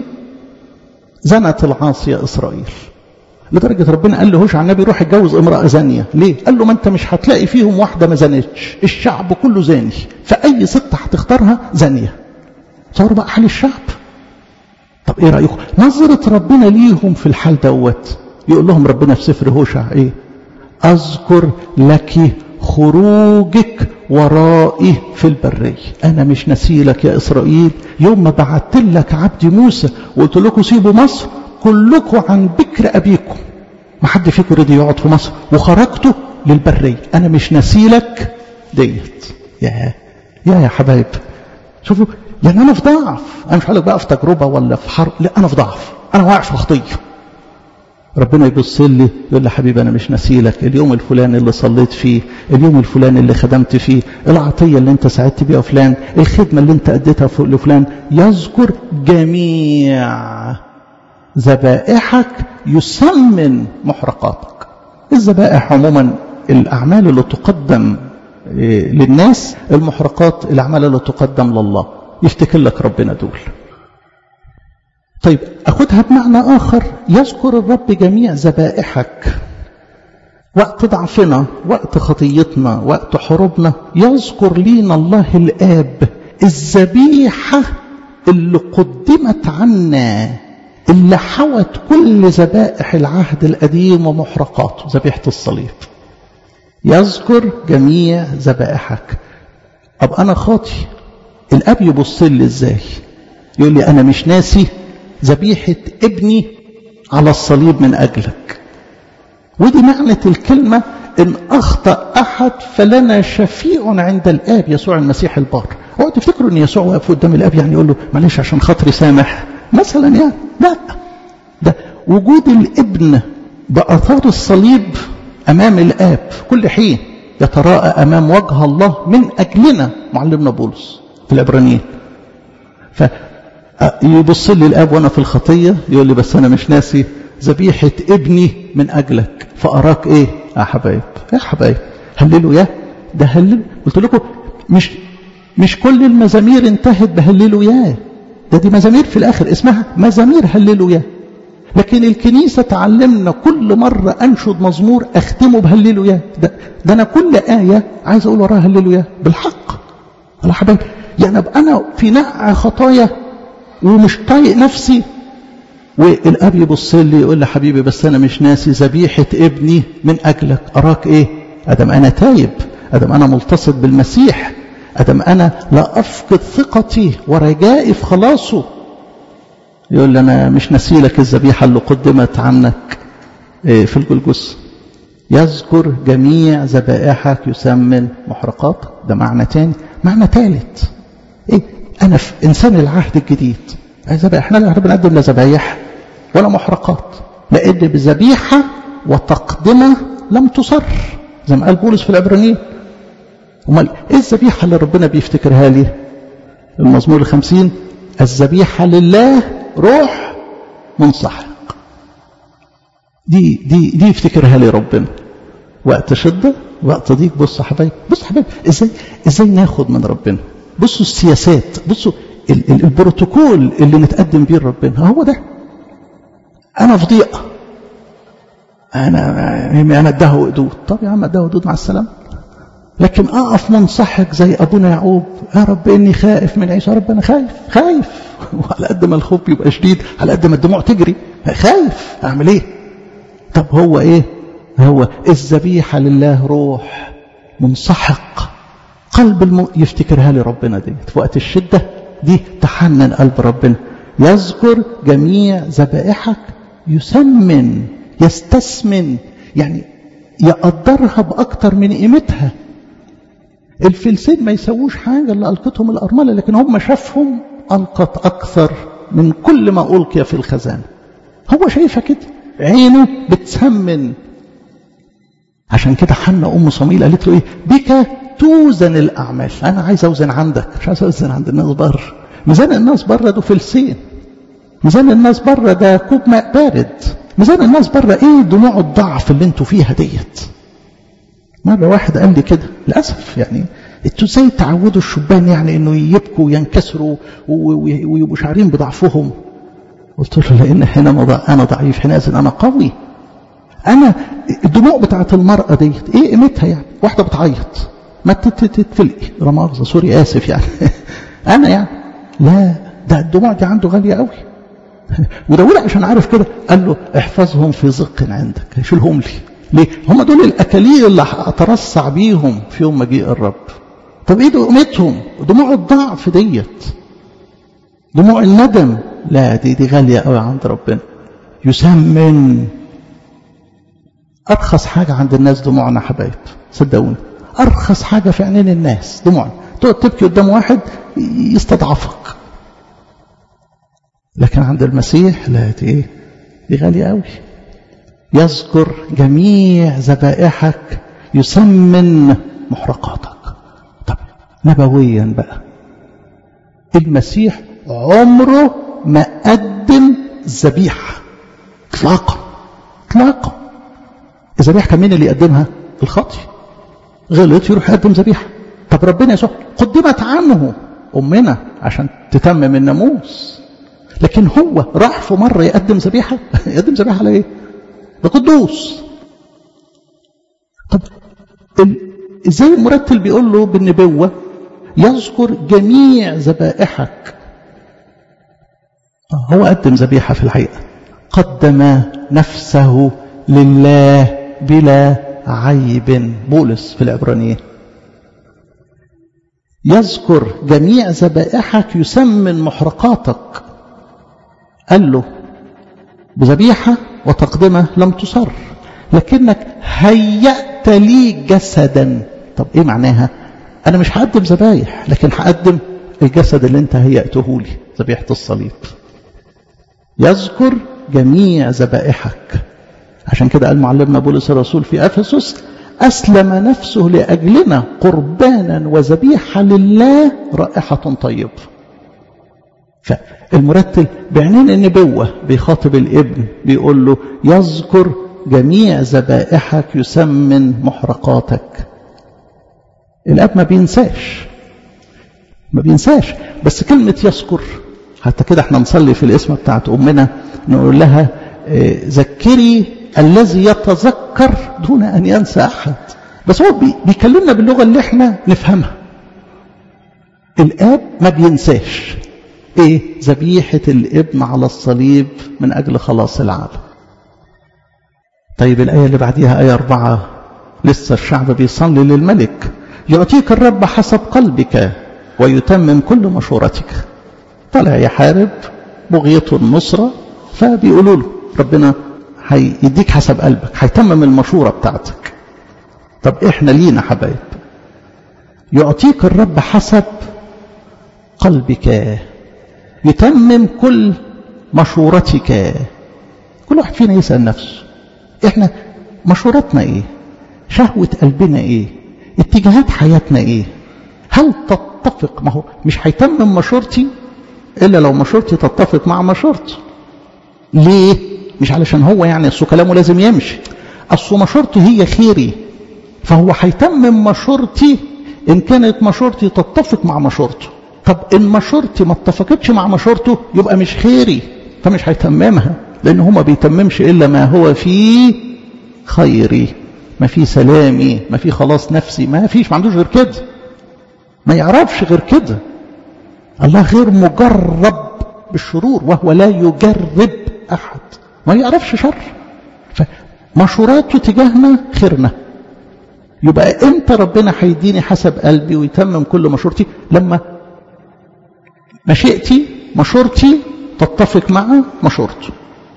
زنت العاصية اسرائيل لدرجة ربنا قال له هوشع النبي روح اتجوز امرأة زانية ليه؟ قال له ما انت مش هتلاقي فيهم واحدة ما زانتش الشعب كله زاني فأي ست هتختارها زانية تصوروا بقى حال الشعب طب ايه رأيكم نظرة ربنا ليهم في الحال دوت يقول لهم ربنا في سفر هوشع ايه اذكر لك خروجك ورائي في البرية أنا مش نسيلك يا إسرائيل يوم ما بعت لك عبدي موسى وقلت لكم سيبوا مصر كلكم عن بكر أبيكم ما حد فيكم رضي يقعد في مصر وخرجتوا للبرية أنا مش نسيلك ديت يا يا يا حبايب شوفوا يعني أنا في ضعف أنا مش هقول لك بقى في تجربة ولا في حرب لا أنا في ضعف أنا واقع في خطية ربنا يبص لي يقول لي حبيبي أنا مش نسيلك اليوم الفلاني اللي صليت فيه اليوم الفلاني اللي خدمت فيه العطية اللي انت ساعدت بيها فلان الخدمة اللي انت أديتها لفلان يذكر جميع ذبائحك يسمن محرقاتك الذبائح عموما الأعمال اللي تقدم للناس المحرقات الأعمال اللي تقدم لله يفتكر لك ربنا دول طيب أخذها بمعنى آخر يذكر الرب جميع ذبائحك وقت ضعفنا وقت خطيتنا وقت حروبنا يذكر لينا الله الآب الذبيحة اللي قدمت عنا اللي حوت كل ذبائح العهد القديم ومحرقاته ذبيحة الصليب يذكر جميع ذبائحك أب أنا خاطي الأب يبص لي إزاي يقول لي أنا مش ناسي ذبيحة ابني على الصليب من أجلك ودي معنى الكلمة إن أخطأ أحد فلنا شفيع عند الآب يسوع المسيح البار هو تفتكروا إن يسوع واقف قدام الآب يعني يقول له معلش عشان خاطري سامح مثلا يعني لا ده وجود الابن بأثار الصليب أمام الآب كل حين يتراءى أمام وجه الله من أجلنا معلمنا بولس في العبرانيين فيبص لي الآب وأنا في الخطية يقول لي بس أنا مش ناسي ذبيحة ابني من أجلك فأراك إيه يا حبايب يا حبايب هللوا يا ده هللوا قلت لكم مش مش كل المزامير انتهت بهللوا ياه ده دي مزامير في الآخر اسمها مزامير هللوا ياه لكن الكنيسة تعلمنا كل مرة أنشد مزمور أختمه بهللوا ياه ده, ده أنا كل آية عايز أقول وراها هللوا ياه بالحق الله حبايبي يعني أبقى أنا في نقع خطايا ومش طايق نفسي والاب يبص لي يقول لي حبيبي بس انا مش ناسي ذبيحه ابني من اجلك اراك ايه ادم انا تايب ادم انا ملتصق بالمسيح ادم انا لا افقد ثقتي ورجائي في خلاصه يقول لي انا مش ناسي لك الذبيحه اللي قدمت عنك في الجلجس يذكر جميع ذبائحك يسمن محرقاتك ده معنى تاني معنى ثالث ايه انا في انسان العهد الجديد ذبائح احنا لا بنقدم لا ذبايح ولا محرقات لان بذبيحه وتقدمه لم تصر زي ما قال بولس في العبرانيين امال ايه الذبيحه اللي ربنا بيفتكرها لي المزمور الخمسين الذبيحه لله روح منصحق دي دي دي يفتكرها لي ربنا وقت شده وقت ضيق بص يا حبايبي بص يا حبايبي ازاي ازاي ناخد من ربنا بصوا السياسات بصوا البروتوكول اللي نتقدم بيه لربنا هو ده انا في ضيقه انا انا اداه وقدود طب يا عم اداه وقدود مع السلامه لكن اقف منصحك زي ابونا يعقوب يا رب اني خائف من عيسى يا رب انا خايف خايف وعلى قد ما الخوف يبقى شديد على قد ما الدموع تجري خايف اعمل ايه طب هو ايه هو الذبيحه لله روح منسحق قلب الم... يفتكرها لي ربنا ديت في وقت الشده دي تحنن قلب ربنا يذكر جميع ذبائحك يسمن يستسمن يعني يقدرها بأكتر من قيمتها الفلسين ما يسووش حاجة اللي ألقتهم الأرملة لكن هم شافهم ألقت أكثر من كل ما ألقي في الخزانة هو شايفها كده عينه بتسمن عشان كده حنا أم صميل قالت له إيه بك توزن الأعمال أنا عايز أوزن عندك مش عايز أوزن عند الناس بره ميزان الناس بره ده فلسين ميزان الناس بره ده كوب ماء بارد ميزان الناس بره ايه دموع الضعف اللي انتوا فيها ديت مرة واحد قال لي كده للأسف يعني انتوا ازاي تعودوا الشبان يعني انه يبكوا وينكسروا ويبقوا شعرين بضعفهم قلت له لان هنا انا ضعيف هنا انا قوي انا الدموع بتاعت المرأة ديت ايه قيمتها يعني واحدة بتعيط ما تتفلقي لا مؤاخذة سوري اسف يعني انا يعني لا ده الدموع دي عنده غالية قوي وداود عشان عارف كده قال له احفظهم في زق عندك شيلهم لي ليه هم دول الاكاليل اللي اترصع بيهم في يوم مجيء الرب طب ايه قيمتهم دموع الضعف ديت دموع الندم لا دي دي غاليه قوي عند ربنا يسمن ارخص حاجه عند الناس دموعنا حبايب صدقوني ارخص حاجه في عينين الناس دموعنا تقعد تبكي قدام واحد يستضعفك لكن عند المسيح لا دي ايه دي غالية قوي يذكر جميع ذبائحك يسمن محرقاتك طب نبويا بقى المسيح عمره ما قدم ذبيحة اطلاقا اطلاقا الذبيحة كان مين اللي يقدمها الخاطي غلط يروح يقدم ذبيحة طب ربنا يسوع قدمت عنه أمنا عشان تتمم الناموس لكن هو راح في مرة يقدم ذبيحة يقدم ذبيحة على ايه ده قدوس طب ازاي المرتل بيقول له بالنبوة يذكر جميع ذبائحك هو قدم ذبيحة في الحقيقة قدم نفسه لله بلا عيب بولس في العبرانيين يذكر جميع ذبائحك يسمن محرقاتك قال له بذبيحة وتقدمة لم تصر لكنك هيأت لي جسدا طب ايه معناها انا مش هقدم ذبايح لكن هقدم الجسد اللي انت هيأته لي ذبيحة الصليب يذكر جميع ذبائحك عشان كده قال معلمنا بولس الرسول في افسس اسلم نفسه لاجلنا قربانا وذبيحه لله رائحه طيبه فالمرتل بعينين النبوة بيخاطب الابن بيقول له يذكر جميع ذبائحك يسمن محرقاتك الاب ما بينساش ما بينساش بس كلمة يذكر حتى كده احنا نصلي في الاسم بتاعت امنا نقول لها اه ذكري الذي يتذكر دون ان ينسى احد بس هو بيكلمنا باللغة اللي احنا نفهمها الاب ما بينساش ايه ذبيحة الابن على الصليب من اجل خلاص العالم طيب الآية اللي بعديها آية أربعة لسه الشعب بيصلي للملك يعطيك الرب حسب قلبك ويتمم كل مشورتك طلع يحارب بغيته النصرة فبيقولوا له ربنا هيديك حسب قلبك هيتمم المشورة بتاعتك طب احنا لينا حبايب يعطيك الرب حسب قلبك يتمم كل مشورتك كل واحد فينا يسأل نفسه احنا مشورتنا ايه شهوة قلبنا ايه اتجاهات حياتنا ايه هل تتفق ما هو مش هيتمم مشورتي الا لو مشورتي تتفق مع مشورته ليه مش علشان هو يعني اصل كلامه لازم يمشي اصل مشورته هي خيري فهو هيتمم مشورتي ان كانت مشورتي تتفق مع مشورته طب ان مشورتي ما اتفقتش مع مشورته يبقى مش خيري فمش هيتممها لان هو ما بيتممش الا ما هو فيه خيري ما في سلامي ما في خلاص نفسي ما فيش ما عندوش غير كده ما يعرفش غير كده الله غير مجرب بالشرور وهو لا يجرب احد ما يعرفش شر فمشوراته تجاهنا خيرنا يبقى امتى ربنا هيديني حسب قلبي ويتمم كل مشورتي لما مشيئتي مشورتي تتفق مع مشورته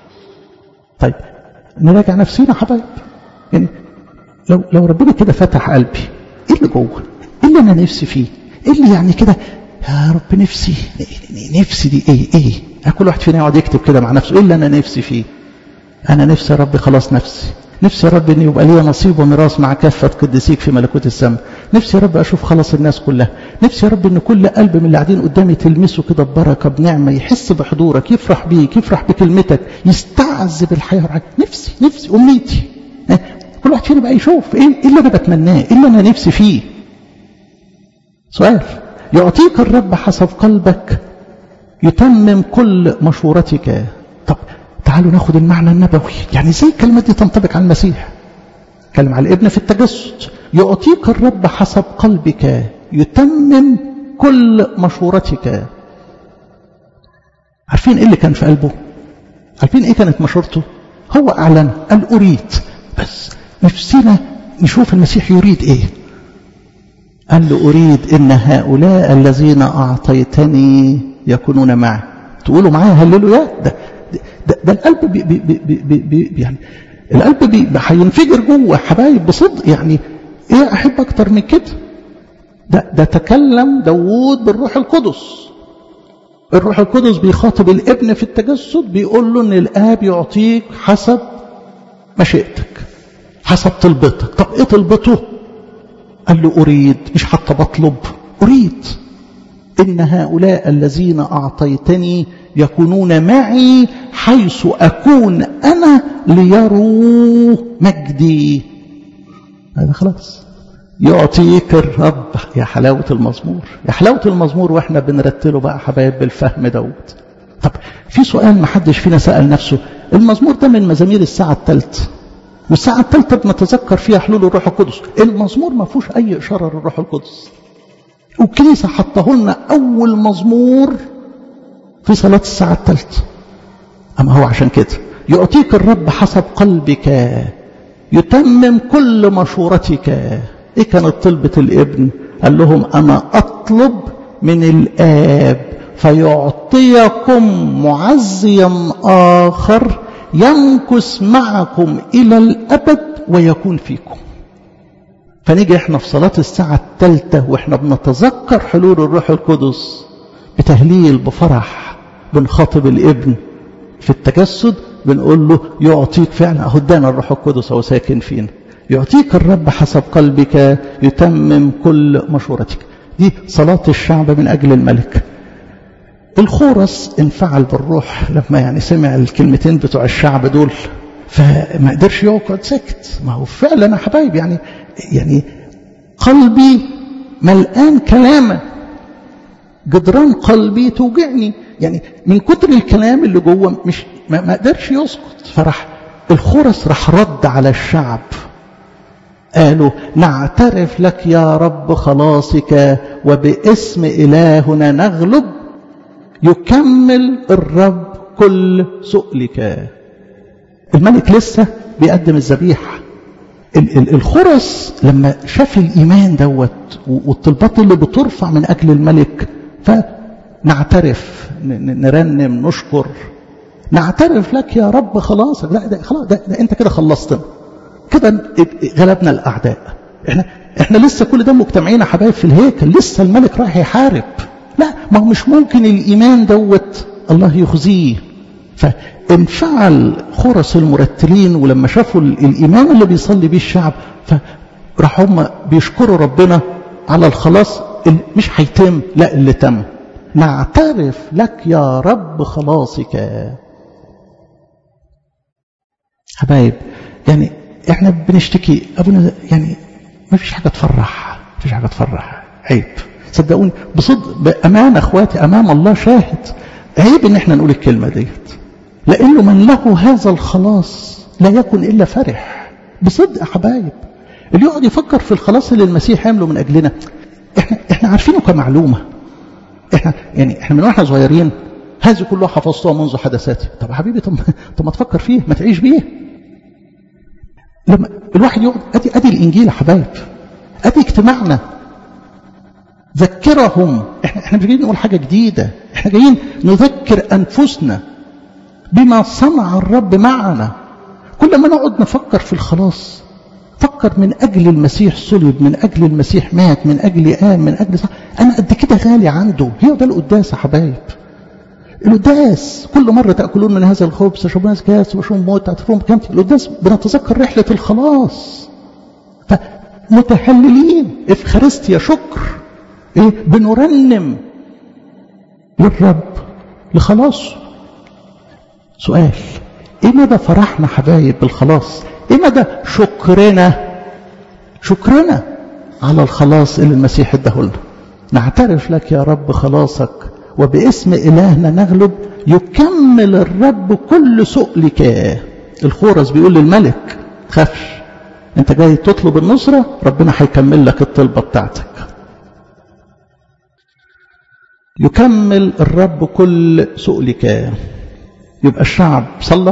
طيب نراجع نفسينا حبايب يعني لو لو ربنا كده فتح قلبي ايه اللي جوه ايه اللي انا نفسي فيه ايه اللي يعني كده يا رب نفسي نفسي دي ايه ايه كل واحد فينا يقعد يكتب كده مع نفسه ايه اللي انا نفسي فيه انا نفسي يا رب خلاص نفسي نفسي يا رب ان يبقى لي نصيب وميراث مع كافه قديسيك في ملكوت السماء نفسي يا رب اشوف خلاص الناس كلها نفسي يا رب ان كل قلب من اللي قاعدين قدامي تلمسه كده ببركه بنعمه يحس بحضورك يفرح بيك يفرح بكلمتك يستعز بالحياه والعجل. نفسي نفسي امنيتي كل واحد فينا بقى يشوف ايه اللي انا بتمناه ايه اللي انا نفسي فيه سؤال يعطيك الرب حسب قلبك يتمم كل مشورتك طب تعالوا ناخد المعنى النبوي يعني ازاي الكلمه دي تنطبق على المسيح كلم على الابن في التجسد يعطيك الرب حسب قلبك يتمم كل مشورتك عارفين ايه اللي كان في قلبه عارفين ايه كانت مشورته هو اعلن قال اريد بس نفسنا نشوف المسيح يريد ايه قال له اريد ان هؤلاء الذين اعطيتني يكونون معي تقولوا معايا هللوا يا ده ده, ده القلب بي بي بي بي بي يعني القلب بي هينفجر جوه حبايب بصدق يعني ايه احب اكتر من كده ده ده تكلم داوود بالروح القدس الروح القدس بيخاطب الابن في التجسد بيقول له ان الاب يعطيك حسب مشيئتك حسب طلبتك طب ايه طلبته قال له اريد مش حتى بطلب اريد ان هؤلاء الذين اعطيتني يكونون معي حيث اكون انا ليروا مجدي هذا خلاص يعطيك الرب يا حلاوة المزمور يا حلاوة المزمور واحنا بنرتله بقى حبايب بالفهم دوت طب في سؤال ما حدش فينا سأل نفسه المزمور ده من مزامير الساعة الثالثة والساعة الثالثة بنتذكر فيها حلول الروح القدس المزمور ما فيهوش أي إشارة للروح القدس والكنيسة حطه لنا أول مزمور في صلاة الساعة الثالثة أما هو عشان كده يعطيك الرب حسب قلبك يتمم كل مشورتك ايه كانت طلبة الابن قال لهم انا اطلب من الاب فيعطيكم معزيا اخر يمكث معكم الى الابد ويكون فيكم فنيجي احنا في صلاة الساعة الثالثة واحنا بنتذكر حلول الروح القدس بتهليل بفرح بنخاطب الابن في التجسد بنقول له يعطيك فعلا اهو ادانا الروح القدس اهو ساكن فينا يعطيك الرب حسب قلبك يتمم كل مشورتك دي صلاة الشعب من أجل الملك الخورس انفعل بالروح لما يعني سمع الكلمتين بتوع الشعب دول فما قدرش يقعد سكت ما هو فعلا يا حبايب يعني يعني قلبي ملقان كلاما جدران قلبي توجعني يعني من كتر الكلام اللي جوه مش ما, ما قدرش يسكت فراح الخرس راح رد على الشعب قالوا نعترف لك يا رب خلاصك وباسم إلهنا نغلب يكمل الرب كل سؤلك الملك لسه بيقدم الذبيحة الخرس لما شاف الإيمان دوت والطلبات اللي بترفع من أجل الملك فنعترف نرنم نشكر نعترف لك يا رب خلاص ده, ده خلاص ده, ده انت كده خلصتنا كده غلبنا الاعداء احنا احنا لسه كل ده مجتمعين يا حبايب في الهيكل لسه الملك رايح يحارب لا ما هو مش ممكن الايمان دوت الله يخزيه فانفعل خرس المرتلين ولما شافوا الايمان اللي بيصلي بيه الشعب فراح هم بيشكروا ربنا على الخلاص اللي مش هيتم لا اللي تم نعترف لك يا رب خلاصك حبايب يعني احنا بنشتكي ابونا يعني ما فيش حاجه تفرح ما فيش حاجه تفرح عيب صدقوني بصدق بامانه اخواتي امام الله شاهد عيب ان احنا نقول الكلمه ديت لانه من له هذا الخلاص لا يكن الا فرح بصدق يا حبايب اللي يقعد يفكر في الخلاص اللي المسيح عمله من اجلنا احنا احنا عارفينه كمعلومه احنا يعني احنا من واحنا صغيرين هذه كلها حفظتها منذ حدثاتي طب يا حبيبي طب, طب ما تفكر فيه ما تعيش بيه لما الواحد يقعد ادي ادي الانجيل يا حبايب ادي اجتماعنا ذكرهم احنا احنا مش جايين نقول حاجه جديده احنا جايين نذكر انفسنا بما صنع الرب معنا كل ما نقعد نفكر في الخلاص فكر من اجل المسيح صلب من اجل المسيح مات من اجل قام من اجل صح انا قد كده غالي عنده هي ده القداس يا حبايب القداس كل مرة تأكلون من هذا الخبز تشربون هذا الكاس وشون موت تعترفون بكامتي القداس بنتذكر رحلة الخلاص فمتهللين إفخارستيا شكر إيه بنرنم للرب لخلاصه سؤال إيه مدى فرحنا حبايب بالخلاص إيه مدى شكرنا شكرنا على الخلاص اللي المسيح اداهولنا نعترف لك يا رب خلاصك وباسم إلهنا نغلب يكمل الرب كل سؤلك الخورس بيقول للملك خافش انت جاي تطلب النصرة ربنا هيكمل لك الطلبة بتاعتك يكمل الرب كل سؤلك يبقى الشعب صلى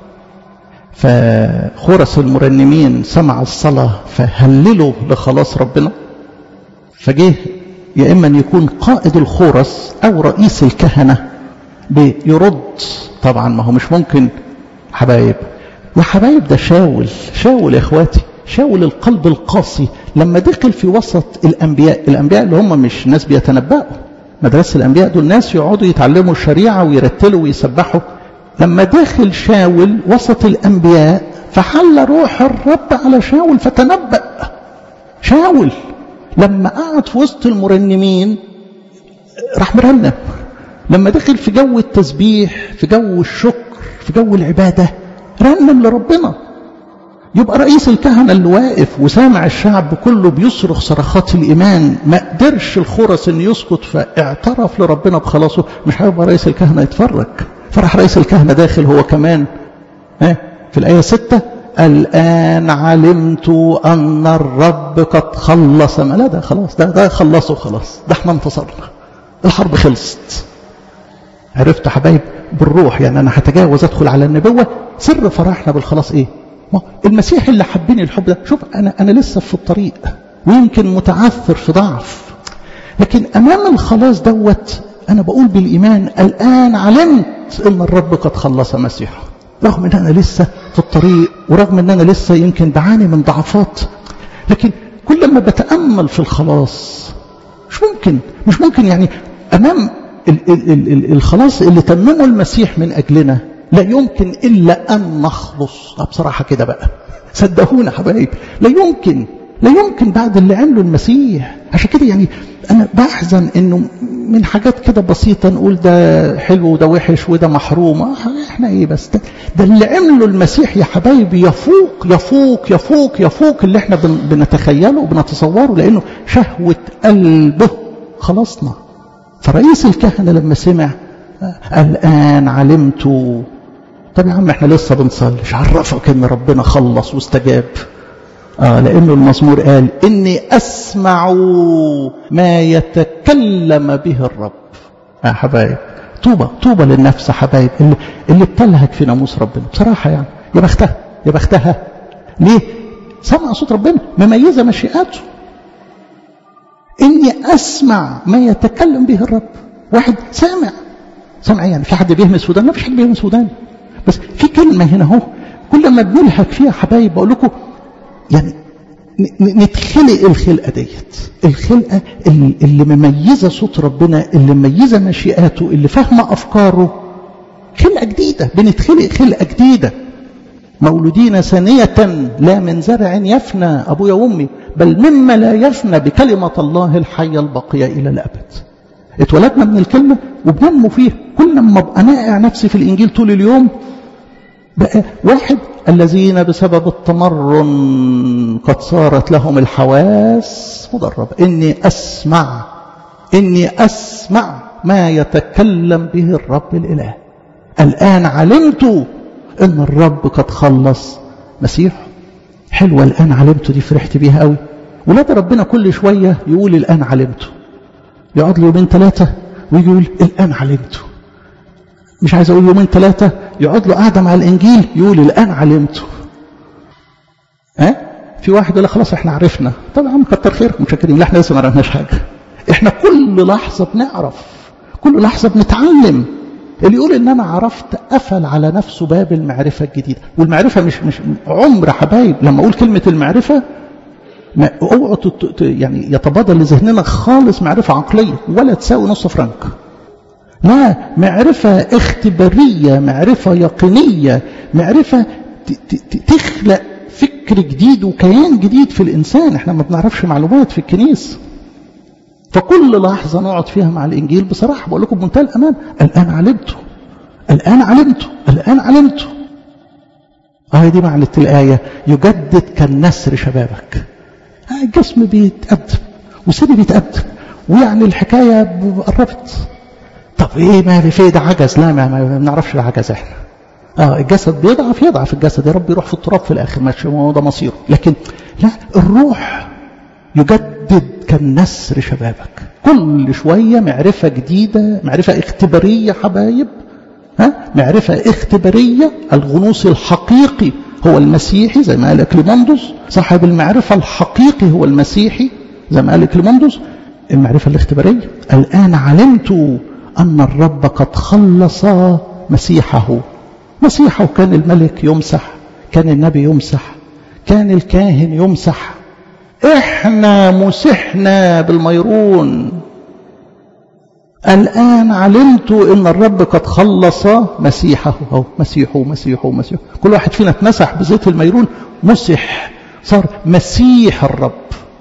فخورس المرنمين سمع الصلاة فهللوا لخلاص ربنا فجه يا إما أن يكون قائد الخورس أو رئيس الكهنة بيرد طبعا ما هو مش ممكن حبايب يا حبايب ده شاول شاول يا إخواتي شاول القلب القاسي لما دخل في وسط الأنبياء الأنبياء اللي هم مش ناس بيتنبأوا مدرسة الأنبياء دول ناس يقعدوا يتعلموا الشريعة ويرتلوا ويسبحوا لما دخل شاول وسط الأنبياء فحل روح الرب على شاول فتنبأ شاول لما قعد في وسط المرنمين راح مرنم لما دخل في جو التسبيح في جو الشكر في جو العبادة رنم لربنا يبقى رئيس الكهنة اللي واقف وسامع الشعب كله بيصرخ صرخات الإيمان ما قدرش الخرس إن يسكت فاعترف لربنا بخلاصه مش هيبقى رئيس الكهنة يتفرج فرح رئيس الكهنة داخل هو كمان ها في الآية ستة الآن علمت أن الرب قد خلص ما لا ده خلاص ده ده خلصه خلاص ده احنا انتصرنا الحرب خلصت عرفت حبايب بالروح يعني أنا هتجاوز أدخل على النبوة سر فرحنا بالخلاص إيه ما المسيح اللي حبني الحب ده شوف أنا أنا لسه في الطريق ويمكن متعثر في ضعف لكن أمام الخلاص دوت أنا بقول بالإيمان الآن علمت أن الرب قد خلص مسيحه رغم أن أنا لسه في الطريق ورغم أن أنا لسه يمكن بعاني من ضعفات لكن كل ما بتأمل في الخلاص مش ممكن مش ممكن يعني أمام ال ال ال ال الخلاص اللي تممه المسيح من أجلنا لا يمكن إلا أن نخلص بصراحة كده بقى صدقونا حبايب لا يمكن لا يمكن بعد اللي عمله المسيح عشان كده يعني انا بحزن انه من حاجات كده بسيطه نقول ده حلو وده وحش وده محروم احنا ايه بس ده, ده اللي عمله المسيح يا حبايبي يفوق يفوق يفوق يفوق اللي احنا بن بنتخيله وبنتصوره لانه شهوه قلبه خلصنا فرئيس الكهنه لما سمع الان علمت طب يا عم احنا لسه بنصلي عرفك ان ربنا خلص واستجاب آه لأنه المزمور قال إني أسمع ما يتكلم به الرب يا حبايب طوبى طوبى للنفس حبايب اللي, اللي بتلهج في ناموس ربنا بصراحة يعني يا بختها يا بختها ليه؟ سمع صوت ربنا مميزة مشيئاته إني أسمع ما يتكلم به الرب واحد سامع سامع يعني في حد بيهمس ودان ما فيش حد بيهمس ودان بس في كلمة هنا اهو كل ما بنلهج فيها حبايب بقول لكم يعني نتخلق الخلقة ديت الخلقة اللي, اللي مميزة صوت ربنا اللي مميزة مشيئاته اللي فاهمة أفكاره خلقة جديدة بنتخلق خلقة جديدة مولودين ثانية لا من زرع يفنى أبويا وأمي بل مما لا يفنى بكلمة الله الحية الباقية إلى الأبد اتولدنا من الكلمة وبننمو فيها كل ما ابقى نائع نفسي في الإنجيل طول اليوم بقى واحد الذين بسبب التمرن قد صارت لهم الحواس مدربة إني أسمع إني أسمع ما يتكلم به الرب الإله الآن علمت إن الرب قد خلص مسيحه حلوة الآن علمت دي فرحت بيها قوي ولاد ربنا كل شوية يقول الآن علمته يقعد له يومين ثلاثة ويجي يقول الآن علمته مش عايز أقول يومين ثلاثة يقعد له قاعدة مع الإنجيل يقول الآن علمته ها في واحد يقول خلاص احنا عرفنا طبعا كتر خيركم متشكرين لا احنا لسه ما عرفناش حاجة احنا كل لحظة بنعرف كل لحظة بنتعلم اللي يقول ان انا عرفت قفل على نفسه باب المعرفة الجديدة والمعرفة مش مش عمر حبايب لما اقول كلمة المعرفة ما اوعوا يعني يتبادل لذهننا خالص معرفة عقلية ولا تساوي نص فرنك لا معرفة اختبارية معرفة يقينية معرفة تخلق فكر جديد وكيان جديد في الإنسان احنا ما بنعرفش معلومات في الكنيسة فكل لحظة نقعد فيها مع الإنجيل بصراحة بقول لكم بمنتهى الأمان الآن علمته الآن علمته الآن علمته آه دي معنى الآية يجدد كالنسر شبابك آه الجسم بيتقدم وسيدي بيتقدم ويعني الحكاية قربت طب ايه ما في ده عجز لا ما, ما بنعرفش ده عجز احنا اه الجسد بيضعف يضعف الجسد يا رب يروح في التراب في الاخر ماشي هو ده مصيره لكن لا الروح يجدد كالنسر شبابك كل شويه معرفه جديده معرفه اختباريه حبايب ها معرفه اختباريه الغنوص الحقيقي هو المسيحي زي ما قال كليماندوس صاحب المعرفه الحقيقي هو المسيحي زي ما قال كليماندوس المعرفه الاختباريه الان علمت أن الرب قد خلص مسيحه مسيحه كان الملك يمسح كان النبي يمسح كان الكاهن يمسح احنا مسحنا بالميرون الآن علمت أن الرب قد خلص مسيحه أو مسيحه مسيحه مسيحه كل واحد فينا اتمسح بزيت الميرون مسح صار مسيح الرب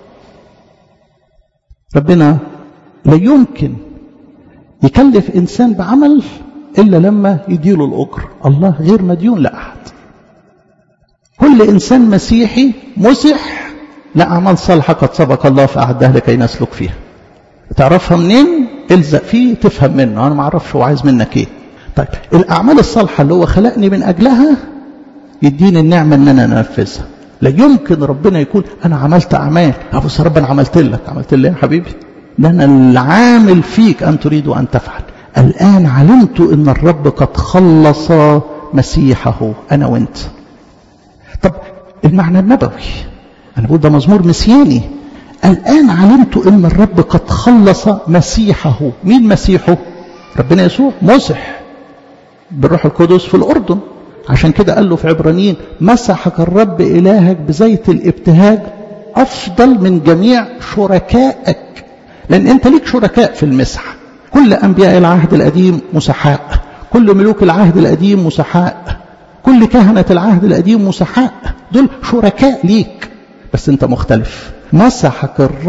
ربنا لا يمكن يكلف إنسان بعمل إلا لما يديله الأجر الله غير مديون لأحد كل إنسان مسيحي مسح لأعمال صالحة قد سبق الله فأعدها لكي نسلك فيها تعرفها منين الزق فيه تفهم منه أنا ما أعرفش هو عايز منك إيه طيب الأعمال الصالحة اللي هو خلقني من أجلها يديني النعمة أن أنا أنفذها لا يمكن ربنا يكون أنا عملت أعمال أبص رب أنا عملت لك عملت لي يا حبيبي ده أنا العامل فيك أن تريد أن تفعل الآن علمت أن الرب قد خلص مسيحه أنا وأنت طب المعنى النبوي أنا بقول ده مزمور مسياني الآن علمت أن الرب قد خلص مسيحه مين مسيحه ربنا يسوع مسح بالروح القدس في الأردن عشان كده قال له في عبرانيين مسحك الرب إلهك بزيت الابتهاج أفضل من جميع شركائك لأن أنت ليك شركاء في المسح كل أنبياء العهد القديم مسحاء كل ملوك العهد القديم مسحاء كل كهنة العهد القديم مسحاء دول شركاء ليك بس أنت مختلف مسحك الرب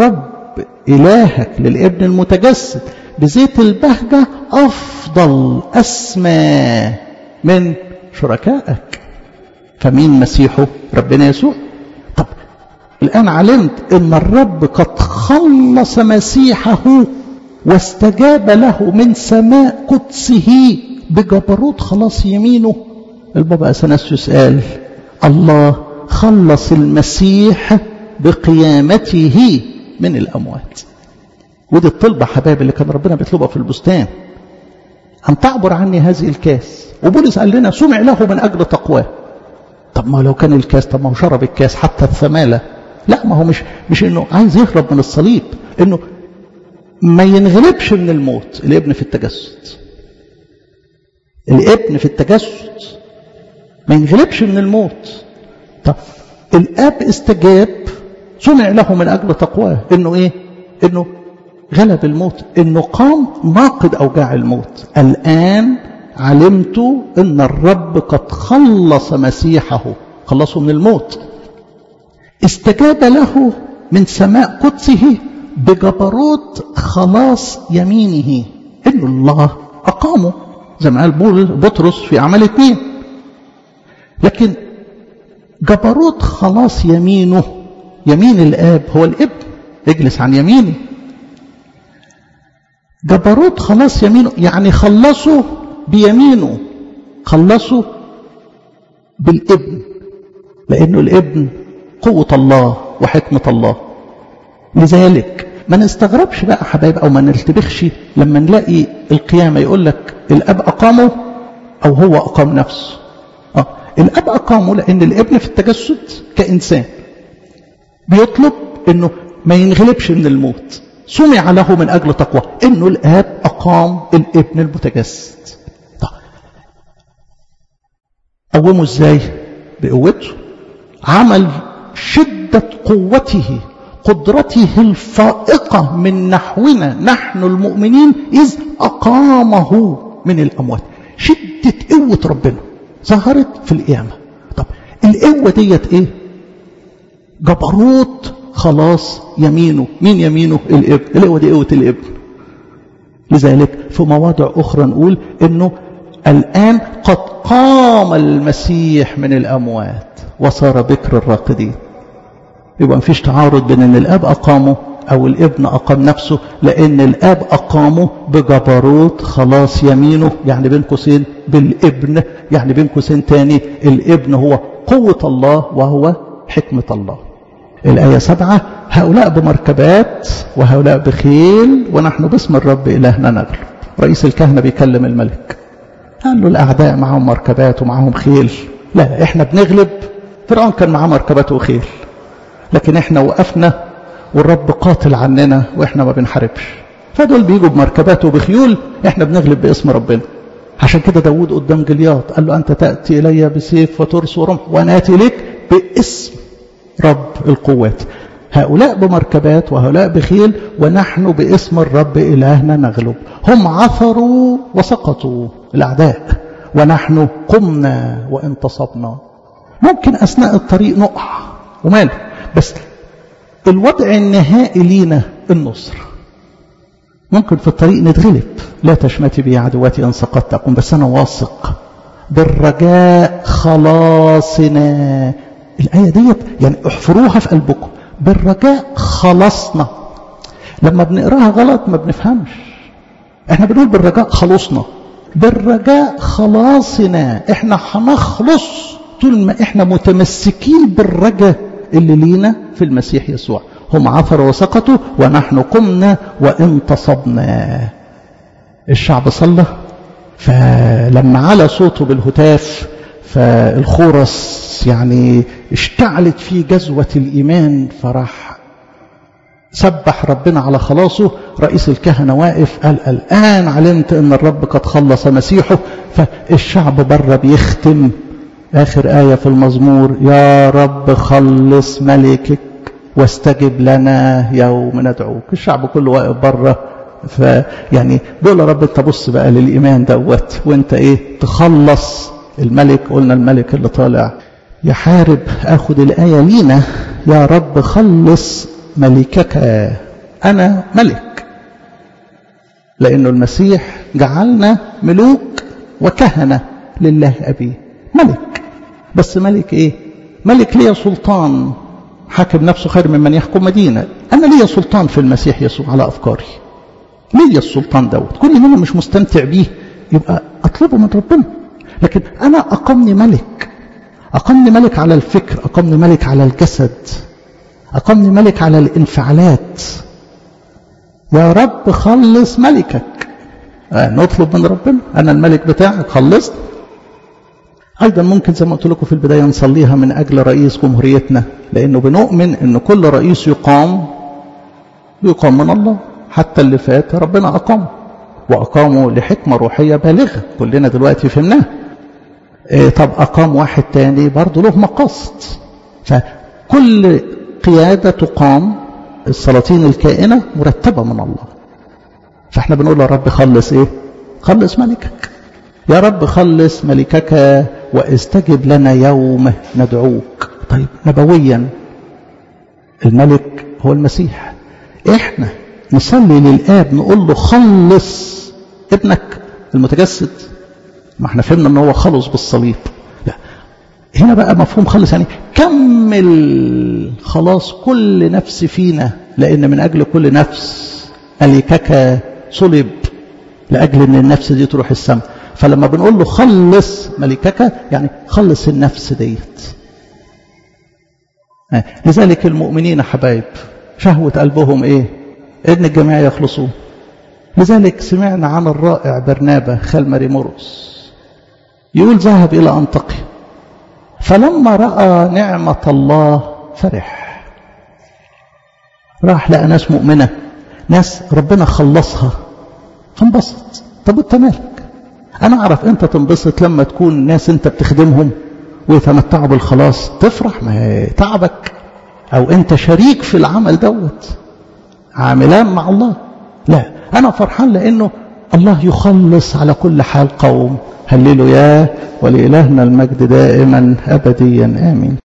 إلهك للابن المتجسد بزيت البهجة أفضل أسمى من شركائك فمين مسيحه ربنا يسوع طب الآن علمت أن الرب قد خلص مسيحه واستجاب له من سماء قدسه بجبروت خلاص يمينه البابا أثناسيوس قال الله خلص المسيح بقيامته من الأموات ودي الطلبة حبايب اللي كان ربنا بيطلبها في البستان أن تعبر عني هذه الكاس وبولس قال لنا سمع له من أجل تقواه طب ما لو كان الكاس طب ما هو شرب الكاس حتى الثمالة لا ما هو مش مش انه عايز يهرب من الصليب انه ما ينغلبش من الموت الابن في التجسد الابن في التجسد ما ينغلبش من الموت طب الاب استجاب سمع له من اجل تقواه انه ايه انه غلب الموت انه قام ناقد اوجاع الموت الان علمت ان الرب قد خلص مسيحه خلصه من الموت استجاب له من سماء قدسه بجبروت خلاص يمينه انه الله اقامه زي ما قال بطرس في اعمال اثنين لكن جبروت خلاص يمينه يمين الاب هو الابن اجلس عن يميني جبروت خلاص يمينه يعني خلصه بيمينه خلصه بالابن لانه الابن قوه الله وحكمه الله لذلك ما نستغربش بقى حبايب او ما نلتبخش لما نلاقي القيامه يقول لك الاب اقامه او هو اقام نفسه اه الاب اقامه لان الابن في التجسد كانسان بيطلب انه ما ينغلبش من الموت سمع له من اجل تقوى انه الاب اقام الابن المتجسد طب قومه ازاي بقوته عمل شده قوته قدرته الفائقة من نحونا نحن المؤمنين إذ أقامه من الأموات شدة قوة ربنا ظهرت في القيامة طب القوة ديت إيه جبروت خلاص يمينه مين يمينه الابن القوة دي قوة الابن لذلك في مواضع أخرى نقول إنه الآن قد قام المسيح من الأموات وصار بكر الراقدين يبقى مفيش تعارض بين ان الاب اقامه او الابن اقام نفسه لان الاب اقامه بجبروت خلاص يمينه يعني بين قوسين بالابن يعني بين قوسين تاني الابن هو قوة الله وهو حكمة الله الآية سبعة هؤلاء بمركبات وهؤلاء بخيل ونحن باسم الرب إلهنا نغلب رئيس الكهنة بيكلم الملك قال له الأعداء معهم مركبات ومعهم خيل لا احنا بنغلب فرعون كان معاه مركبات وخيل لكن احنا وقفنا والرب قاتل عننا واحنا ما بنحاربش فدول بيجوا بمركبات وبخيول احنا بنغلب باسم ربنا عشان كده داود قدام جلياط قال له انت تاتي الي بسيف وترس ورمح وانا اتي لك باسم رب القوات هؤلاء بمركبات وهؤلاء بخيل ونحن باسم الرب الهنا نغلب هم عثروا وسقطوا الاعداء ونحن قمنا وانتصبنا ممكن اثناء الطريق نقع وماله بس الوضع النهائي لينا النصر ممكن في الطريق نتغلب لا تشمتي بي عدواتي ان سقطت اقوم بس انا واثق بالرجاء خلاصنا الايه ديت يعني احفروها في قلبكم بالرجاء خلصنا لما بنقراها غلط ما بنفهمش احنا بنقول بالرجاء خلصنا بالرجاء خلاصنا احنا هنخلص طول ما احنا متمسكين بالرجاء اللي لينا في المسيح يسوع هم عثروا وسقطوا ونحن قمنا وانتصبنا الشعب صلى فلما على صوته بالهتاف فالخورس يعني اشتعلت فيه جزوة الإيمان فراح سبح ربنا على خلاصه رئيس الكهنة واقف قال الآن علمت أن الرب قد خلص مسيحه فالشعب بره بيختم آخر آية في المزمور يا رب خلص ملكك واستجب لنا يوم ندعوك الشعب كله واقف بره فيعني بيقول يا رب انت بص بقى للإيمان دوت وانت ايه تخلص الملك قلنا الملك اللي طالع يحارب اخد الآية لينا يا رب خلص ملكك أنا ملك لأنه المسيح جعلنا ملوك وكهنة لله أبيه ملك بس ملك إيه ملك ليه سلطان حاكم نفسه خير ممن يحكم مدينة أنا ليا سلطان في المسيح يسوع على أفكاري ليا السلطان دوت كل ما أنا مش مستمتع بيه يبقى أطلبه من ربنا لكن أنا أقمني ملك أقمني ملك على الفكر أقمني ملك على الجسد أقمني ملك على الانفعالات يا رب خلص ملكك آه نطلب من ربنا أنا الملك بتاعك خلصت أيضا ممكن زي ما قلت لكم في البداية نصليها من أجل رئيس جمهوريتنا لأنه بنؤمن أن كل رئيس يقام يقام من الله حتى اللي فات ربنا أقام وأقامه لحكمة روحية بالغة كلنا دلوقتي فهمناها إيه طب أقام واحد تاني برضه له مقاصد فكل قيادة تقام السلاطين الكائنة مرتبة من الله فاحنا بنقول يا رب خلص ايه خلص ملكك يا رب خلص ملكك واستجب لنا يوم ندعوك طيب نبويا الملك هو المسيح احنا نصلي للاب نقول له خلص ابنك المتجسد ما احنا فهمنا ان هو خلص بالصليب لا هنا بقى مفهوم خلص يعني كمل خلاص كل نفس فينا لان من اجل كل نفس ملكك صلب لاجل ان النفس دي تروح السماء فلما بنقول له خلص ملكك يعني خلص النفس ديت لذلك المؤمنين حبايب شهوة قلبهم ايه ان الجميع يخلصون لذلك سمعنا عن الرائع برنابة خال ماري مرقس يقول ذهب إلى أنطاكيا فلما رأى نعمة الله فرح راح لقى ناس مؤمنة ناس ربنا خلصها فانبسط طب انت مالك انا اعرف انت تنبسط لما تكون ناس انت بتخدمهم ويتمتعوا بالخلاص تفرح ما تعبك او انت شريك في العمل دوت عاملان مع الله لا انا فرحان لانه الله يخلص على كل حال قوم هللوا يا ولإلهنا المجد دائما أبديا آمين